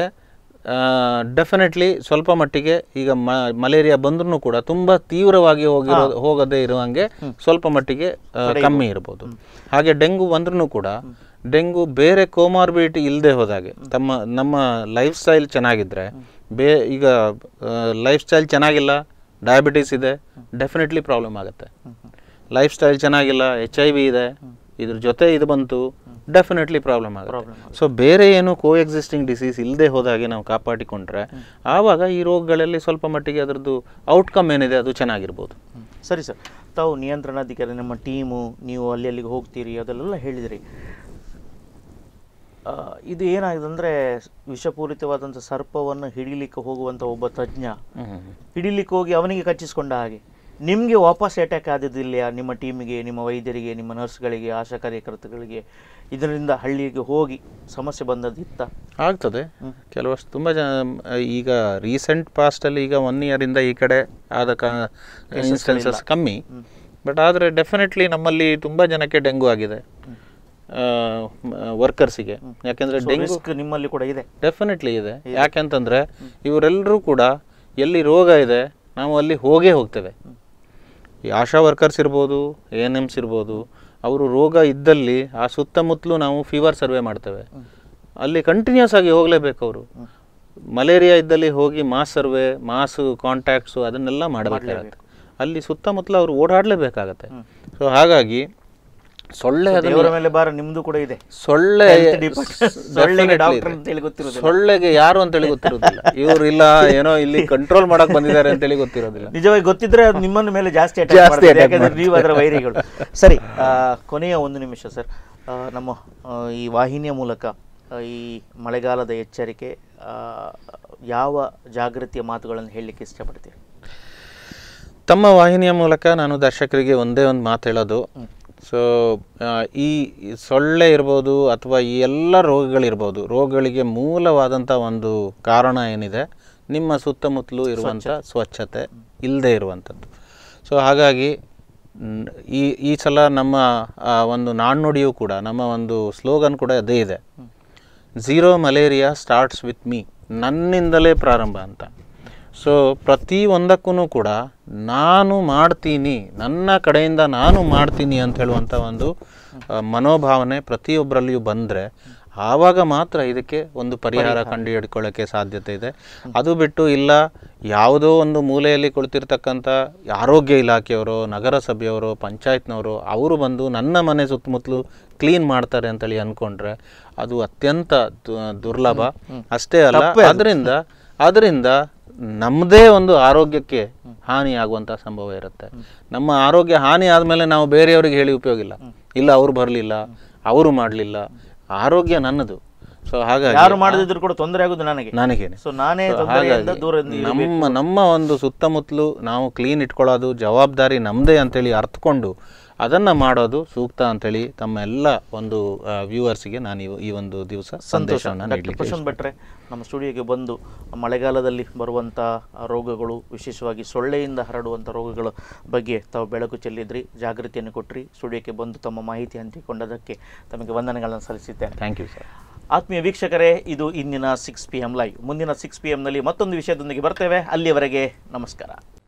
Speaker 2: ಡೆಫಿನೆಟ್ಲಿ ಸ್ವಲ್ಪ ಮಟ್ಟಿಗೆ ಈಗ ಮ ಮಲೇರಿಯಾ ಬಂದ್ರೂ ಕೂಡ ತುಂಬ ತೀವ್ರವಾಗಿ ಹೋಗಿರೋ ಹೋಗದೇ ಇರುವಂಗೆ ಸ್ವಲ್ಪ ಮಟ್ಟಿಗೆ ಆ, ಕಮ್ಮಿ ಇರ್ಬೋದು ಹಾಗೆ ಡೆಂಗು ಬಂದ್ರೂ ಕೂಡ ಡೆಂಗು ಬೇರೆ ಕೋಮಾರ್ಬಿಡಿಟಿ ಇಲ್ಲದೆ ಹೋದಾಗೆ ತಮ್ಮ ನಮ್ಮ ಲೈಫ್ ಸ್ಟೈಲ್ ಚೆನ್ನಾಗಿದ್ದರೆ ಬೇ ಈಗ ಲೈಫ್ ಸ್ಟೈಲ್ ಚೆನ್ನಾಗಿಲ್ಲ ಡಯಾಬಿಟೀಸ್ ಇದೆ ಡೆಫಿನೆಟ್ಲಿ ಪ್ರಾಬ್ಲಮ್ ಆಗುತ್ತೆ ಲೈಫ್ ಸ್ಟೈಲ್ ಚೆನ್ನಾಗಿಲ್ಲ ಎಚ್ ಐ ವಿ ಇದೆ ಇದ್ರ ಜೊತೆ ಇದು ಬಂತು ಡೆಫಿನೆಟ್ಲಿ ಪ್ರಾಬ್ಲಮ್ ಆಗುತ್ತೆ ಸೊ ಬೇರೆ ಏನು ಕೋ ಎಕ್ಸಿಸ್ಟಿಂಗ್ ಡಿಸೀಸ್ ಇಲ್ಲದೆ ಹೋದಾಗೆ ನಾವು ಕಾಪಾಡಿಕೊಂಡ್ರೆ ಆವಾಗ ಈ ರೋಗಗಳಲ್ಲಿ ಸ್ವಲ್ಪ ಮಟ್ಟಿಗೆ ಅದರದ್ದು ಔಟ್ಕಮ್ ಏನಿದೆ ಅದು ಚೆನ್ನಾಗಿರ್ಬೋದು
Speaker 1: ಹ್ಮ್. ಸರಿ ಸರ್ ತಾವು ನಿಯಂತ್ರಣಾಧಿಕಾರಿ ನಮ್ಮ ಟೀಮು ನೀವು ಅಲ್ಲಿ ಅಲ್ಲಿಗೆ ಹೋಗ್ತೀರಿ ಅದೆಲ್ಲ ಹೇಳಿದ್ರಿ ಆ, ಇದು ಏನಾಗಿದೆ ಅಂದರೆ ವಿಷಪೂರಿತವಾದಂಥ ಸರ್ಪವನ್ನು ಹಿಡಿಲಿಕ್ಕೆ ಹೋಗುವಂಥ ಒಬ್ಬ ತಜ್ಞ ಹಿಡಿಲಿಕ್ಕೆ ಹೋಗಿ ಅವನಿಗೆ ಕಚ್ಚಿಸ್ಕೊಂಡ ಹಾಗೆ ನಿಮಗೆ ವಾಪಸ್ ಅಟ್ಯಾಕ್ ಆದದಿಲ್ಲ ನಿಮ್ಮ ಟೀಮಿಗೆ ನಿಮ್ಮ ವೈದ್ಯರಿಗೆ ನಿಮ್ಮ ನರ್ಸ್ಗಳಿಗೆ ಆಶಾ ಕಾರ್ಯಕರ್ತಗಳಿಗೆ ಇದರಿಂದ ಹಳ್ಳಿಗೆ ಹೋಗಿ ಸಮಸ್ಯೆ ಬಂದದ್ದಿತ್ತ
Speaker 2: ಆಗ್ತದೆ ಕೆಲವಷ್ಟು ತುಂಬ ಜನ ಈಗ ರೀಸೆಂಟ್ ಪಾಸ್ಟಲ್ಲಿ ಈಗ ಒನ್ ಇಯರಿಂದ ಈ ಕಡೆ ಆದ ಇನ್ಸ್ಟೆನ್ಸಸ್ ಕಮ್ಮಿ ಬಟ್ ಆದರೆ ಡೆಫಿನೆಟ್ಲಿ ನಮ್ಮಲ್ಲಿ ತುಂಬ ಜನಕ್ಕೆ ಡೆಂಗು ಆಗಿದೆ ವರ್ಕರ್ಸಿಗೆ ಯಾಕೆಂದರೆ ಡೆಂಗು
Speaker 1: ರಿಸ್ಕ್ ನಿಮ್ಮಲ್ಲಿ ಕೂಡ ಇದೆ
Speaker 2: ಡೆಫಿನೆಟ್ಲಿ ಇದೆ ಯಾಕೆಂತಂದ್ರೆ ಇವರೆಲ್ಲರೂ ಕೂಡ ಎಲ್ಲಿ ರೋಗ ಇದೆ ನಾವು ಅಲ್ಲಿ ಹೋಗೇ ಹೋಗ್ತೇವೆ ಈ ಆಶಾ ವರ್ಕರ್ಸ್ ಇರ್ಬೋದು ಎ ಎನ್ ಎಮ್ಸ್ ಇರ್ಬೋದು ಅವರು ರೋಗ ಇದ್ದಲ್ಲಿ ಆ ಸುತ್ತಮುತ್ತಲೂ ನಾವು ಫೀವರ್ ಸರ್ವೆ ಮಾಡ್ತೇವೆ ಅಲ್ಲಿ ಕಂಟಿನ್ಯೂಸ್ ಆಗಿ ಹೋಗಲೇಬೇಕು ಅವರು ಮಲೇರಿಯಾ ಇದ್ದಲ್ಲಿ ಹೋಗಿ ಮಾಸ್ ಸರ್ವೆ ಮಾಸ್ ಕಾಂಟ್ಯಾಕ್ಟ್ಸು ಅದನ್ನೆಲ್ಲ ಮಾಡಬೇಕಾಗತ್ತೆ ಅಲ್ಲಿ ಸುತ್ತಮುತ್ತಲು ಅವರು ಓಡಾಡಲೇಬೇಕಾಗತ್ತೆ ಸೊ ಹಾಗಾಗಿ ಸೊಳ್ಳೆ ಅದನ್ನ
Speaker 1: ದೇವರ ಮೇಲೆ ಭಾರ ನಿಮ್ದು ಕೂಡ ಇದೆ
Speaker 2: ಸೊಳ್ಳೆ
Speaker 1: Health department. ಸೊಳ್ಳೆಗೆ
Speaker 2: Definitely
Speaker 1: ಡಾಕ್ಟರ್
Speaker 2: ಇದೆ.
Speaker 1: ಅಂತೇಳಿ ಗೊತ್ತಿರೋದಿಲ್ಲ.
Speaker 2: ಸೊಳ್ಳೆಗೆ ಯಾರು ಅಂತೇಳಿ ಗೊತ್ತಿರೋದಿಲ್ಲ ಇವ್ರು ಇಲ್ಲ ಏನೋ ಇಲ್ಲಿ ಕಂಟ್ರೋಲ್ ಮಾಡಕ್ ಬಂದಿದ್ದಾರೆ ಅಂತೇಳಿ ಗೊತ್ತಿರೋದಿಲ್ಲ
Speaker 1: ನಿಜವಾಗಿ ಗೊತ್ತಿದ್ರೆ ಅದು ನಿಮ್ಮನ್ನ ಮೇಲೆ ಜಾಸ್ತಿ
Speaker 2: ಜಾಸ್ತಿ
Speaker 1: ಅಟ್ಯಾಕ್ ಮಾಡ್ತದೆ
Speaker 2: attack
Speaker 1: ಯಾಕಂದ್ರೆ
Speaker 2: ಮಾಡ್ತದೆ.
Speaker 1: ನೀವು ಅದರ ವೈರಿಗಳು ಸರಿ ಆ, ಕೊನೆಯ ಒಂದು ನಿಮಿಷ ಸರ್ ಆ, ನಮ್ಮ ಆ, ಈ ವಾಹಿನಿಯ ಮೂಲಕ ಆ, ಈ ಮಳೆಗಾಲದ ಎಚ್ಚರಿಕೆ ಆ, ಯಾವ ಜಾಗೃತಿಯ ಮಾತುಗಳನ್ನು ಹೇಳಲಿಕ್ಕೆ ಇಷ್ಟಪಡ್ತೀರಿ
Speaker 2: ತಮ್ಮ ವಾಹಿನಿಯ ಮೂಲಕ ನಾನು ದರ್ಶಕರಿಗೆ ಒಂದೇ ಒಂದು ಮಾತು ಹೇಳೋದು ಸೊ ಈ ಈ ಸೊಳ್ಳೆ ಇರ್ಬೋದು ಅಥವಾ ಈ ಎಲ್ಲ ರೋಗಗಳಿರ್ಬೋದು ರೋಗಗಳಿಗೆ ಮೂಲವಾದಂಥ ಒಂದು ಕಾರಣ ಏನಿದೆ ನಿಮ್ಮ ಸುತ್ತಮುತ್ತಲೂ ಇರುವಂಥ ಸ್ವಚ್ಛತೆ ಇಲ್ಲದೆ ಇರುವಂಥದ್ದು ಸೊ ಹಾಗಾಗಿ ನ್- ಈ ಈ ಸಲ ನಮ್ಮ ಆ, ಒಂದು ನಾಣ್ಣುಡಿಯೂ ಕೂಡ ನಮ್ಮ ಒಂದು ಸ್ಲೋಗನ್ ಕೂಡ ಅದೇ ಇದೆ zero malaria starts with me ನನ್ನಿಂದಲೇ ಪ್ರಾರಂಭ ಅಂತ ಸೊ ಪ್ರತಿ ಒಂದಕ್ಕೂ ಕೂಡ ನಾನು ಮಾಡ್ತೀನಿ ನನ್ನ ಕಡೆಯಿಂದ ನಾನು ಮಾಡ್ತೀನಿ ಅಂತ ಹೇಳುವಂಥ ಒಂದು ಆ, ಮನೋಭಾವನೆ ಪ್ರತಿಯೊಬ್ಬರಲ್ಲಿಯೂ ಬಂದರೆ ಆವಾಗ ಮಾತ್ರ ಇದಕ್ಕೆ ಒಂದು ಪರಿಹಾರ ಕಂಡು ಹಿಡ್ಕೊಳ್ಳೋಕ್ಕೆ ಸಾಧ್ಯತೆ ಇದೆ ಅದು ಬಿಟ್ಟು ಇಲ್ಲ ಯಾವುದೋ ಒಂದು ಮೂಲೆಯಲ್ಲಿ ಕುಳಿತಿರ್ತಕ್ಕಂಥ ಆರೋಗ್ಯ ಇಲಾಖೆಯವರು ನಗರಸಭೆಯವರು ಪಂಚಾಯತ್ನವರು ಅವರು ಬಂದು ನನ್ನ ಮನೆ ಸುತ್ತಮುತ್ತಲು ಕ್ಲೀನ್ ಮಾಡ್ತಾರೆ ಅಂತೇಳಿ ಅಂದ್ಕೊಂಡ್ರೆ ಅದು ಅತ್ಯಂತ ದು- ದುರ್ಲಭ ಅಷ್ಟೇ ಅಲ್ಲ ಅದರಿಂದ ಅದರಿಂದ ನಮ್ಮದೇ ಒಂದು ಆರೋಗ್ಯಕ್ಕೆ ಹಾನಿ ಆಗುವಂಥ ಸಂಭವ ಇರುತ್ತೆ ನಮ್ಮ ಆರೋಗ್ಯ ಹಾನಿ ಆದಮೇಲೆ ನಾವು ಬೇರೆಯವರಿಗೆ ಹೇಳಿ ಉಪಯೋಗ ಇಲ್ಲ ಇಲ್ಲ ಅವ್ರು ಬರಲಿಲ್ಲ ಅವರು ಮಾಡಲಿಲ್ಲ ಆರೋಗ್ಯ ನನ್ನದು ಸೊ ಹಾಗಾಗಿ
Speaker 1: ಯಾರು ಮಾಡದಿದ್ರು ಕೂಡ ತೊಂದರೆ ಆಗುದು ನನಗೆ
Speaker 2: ನನಗೇನೆ
Speaker 1: ಸೊ ನಾನೇ
Speaker 2: So
Speaker 1: ತೊಂದರೆಯಿಂದ
Speaker 2: ಹಾಗಾಗಿ
Speaker 1: ದೂರ
Speaker 2: ನಮ್ಮ ನಮ್ಮ ಒಂದು ಸುತ್ತಮುತ್ತಲು ನಾವು ಕ್ಲೀನ್ ಇಟ್ಕೊಳ್ಳೋದು ಜವಾಬ್ದಾರಿ ನಮ್ಮದೇ ಅಂತೇಳಿ ಅರ್ಥಕೊಂಡು ಅದನ್ನು ಮಾಡೋದು ಸೂಕ್ತ ಅಂತೇಳಿ ತಮ್ಮ ಎಲ್ಲ ಒಂದು ವ್ಯೂವರ್ಸ್ಗೆ ನಾನು ಈ- ಈ ಒಂದು ದಿವಸ
Speaker 1: ಸಂತೋಷ
Speaker 2: ಸಂದೇಶವನ್ನು
Speaker 1: ಡಾಕ್ಟರ್
Speaker 2: ನೀಡಲಿಕ್ಕೆ
Speaker 1: ಪ್ರಶಾಂತ್ ಭಟ್ರೆ ನಮ್ಮ ಸ್ಟುಡಿಯೋಗೆ ಬಂದು ಮಳೆಗಾಲದಲ್ಲಿ ಬರುವಂಥ ರೋಗಗಳು ವಿಶೇಷವಾಗಿ ಸೊಳ್ಳೆಯಿಂದ ಹರಡುವಂಥ ರೋಗಗಳ ಬಗ್ಗೆ ತಾವು ಬೆಳಕು ಚೆಲ್ಲಿದ್ರಿ ಜಾಗೃತಿಯನ್ನು ಕೊಟ್ಟರಿ ಸ್ಟುಡಿಯೋಕ್ಕೆ ಬಂದು ತಮ್ಮ ಮಾಹಿತಿ ಹಂಚಿಕೊಂಡದಕ್ಕೆ ತಮಗೆ ವಂದನೆಗಳನ್ನು ಸಲ್ಲಿಸಿದ್ದೇನೆ
Speaker 2: ಥ್ಯಾಂಕ್ ಯು ಸರ್
Speaker 1: ಆತ್ಮೀಯ ವೀಕ್ಷಕರೇ ಇದು ಇಂದಿನ ಸಿಕ್ಸ್ ಪಿ ಎಮ್ ಲೈವ್ ಮುಂದಿನ ಸಿಕ್ಸ್ ಪಿ ಎಮ್ನಲ್ಲಿ ಮತ್ತೊಂದು ವಿಷಯದೊಂದಿಗೆ ಬರ್ತೇವೆ ಅಲ್ಲಿಯವರೆಗೆ ನಮಸ್ಕಾರ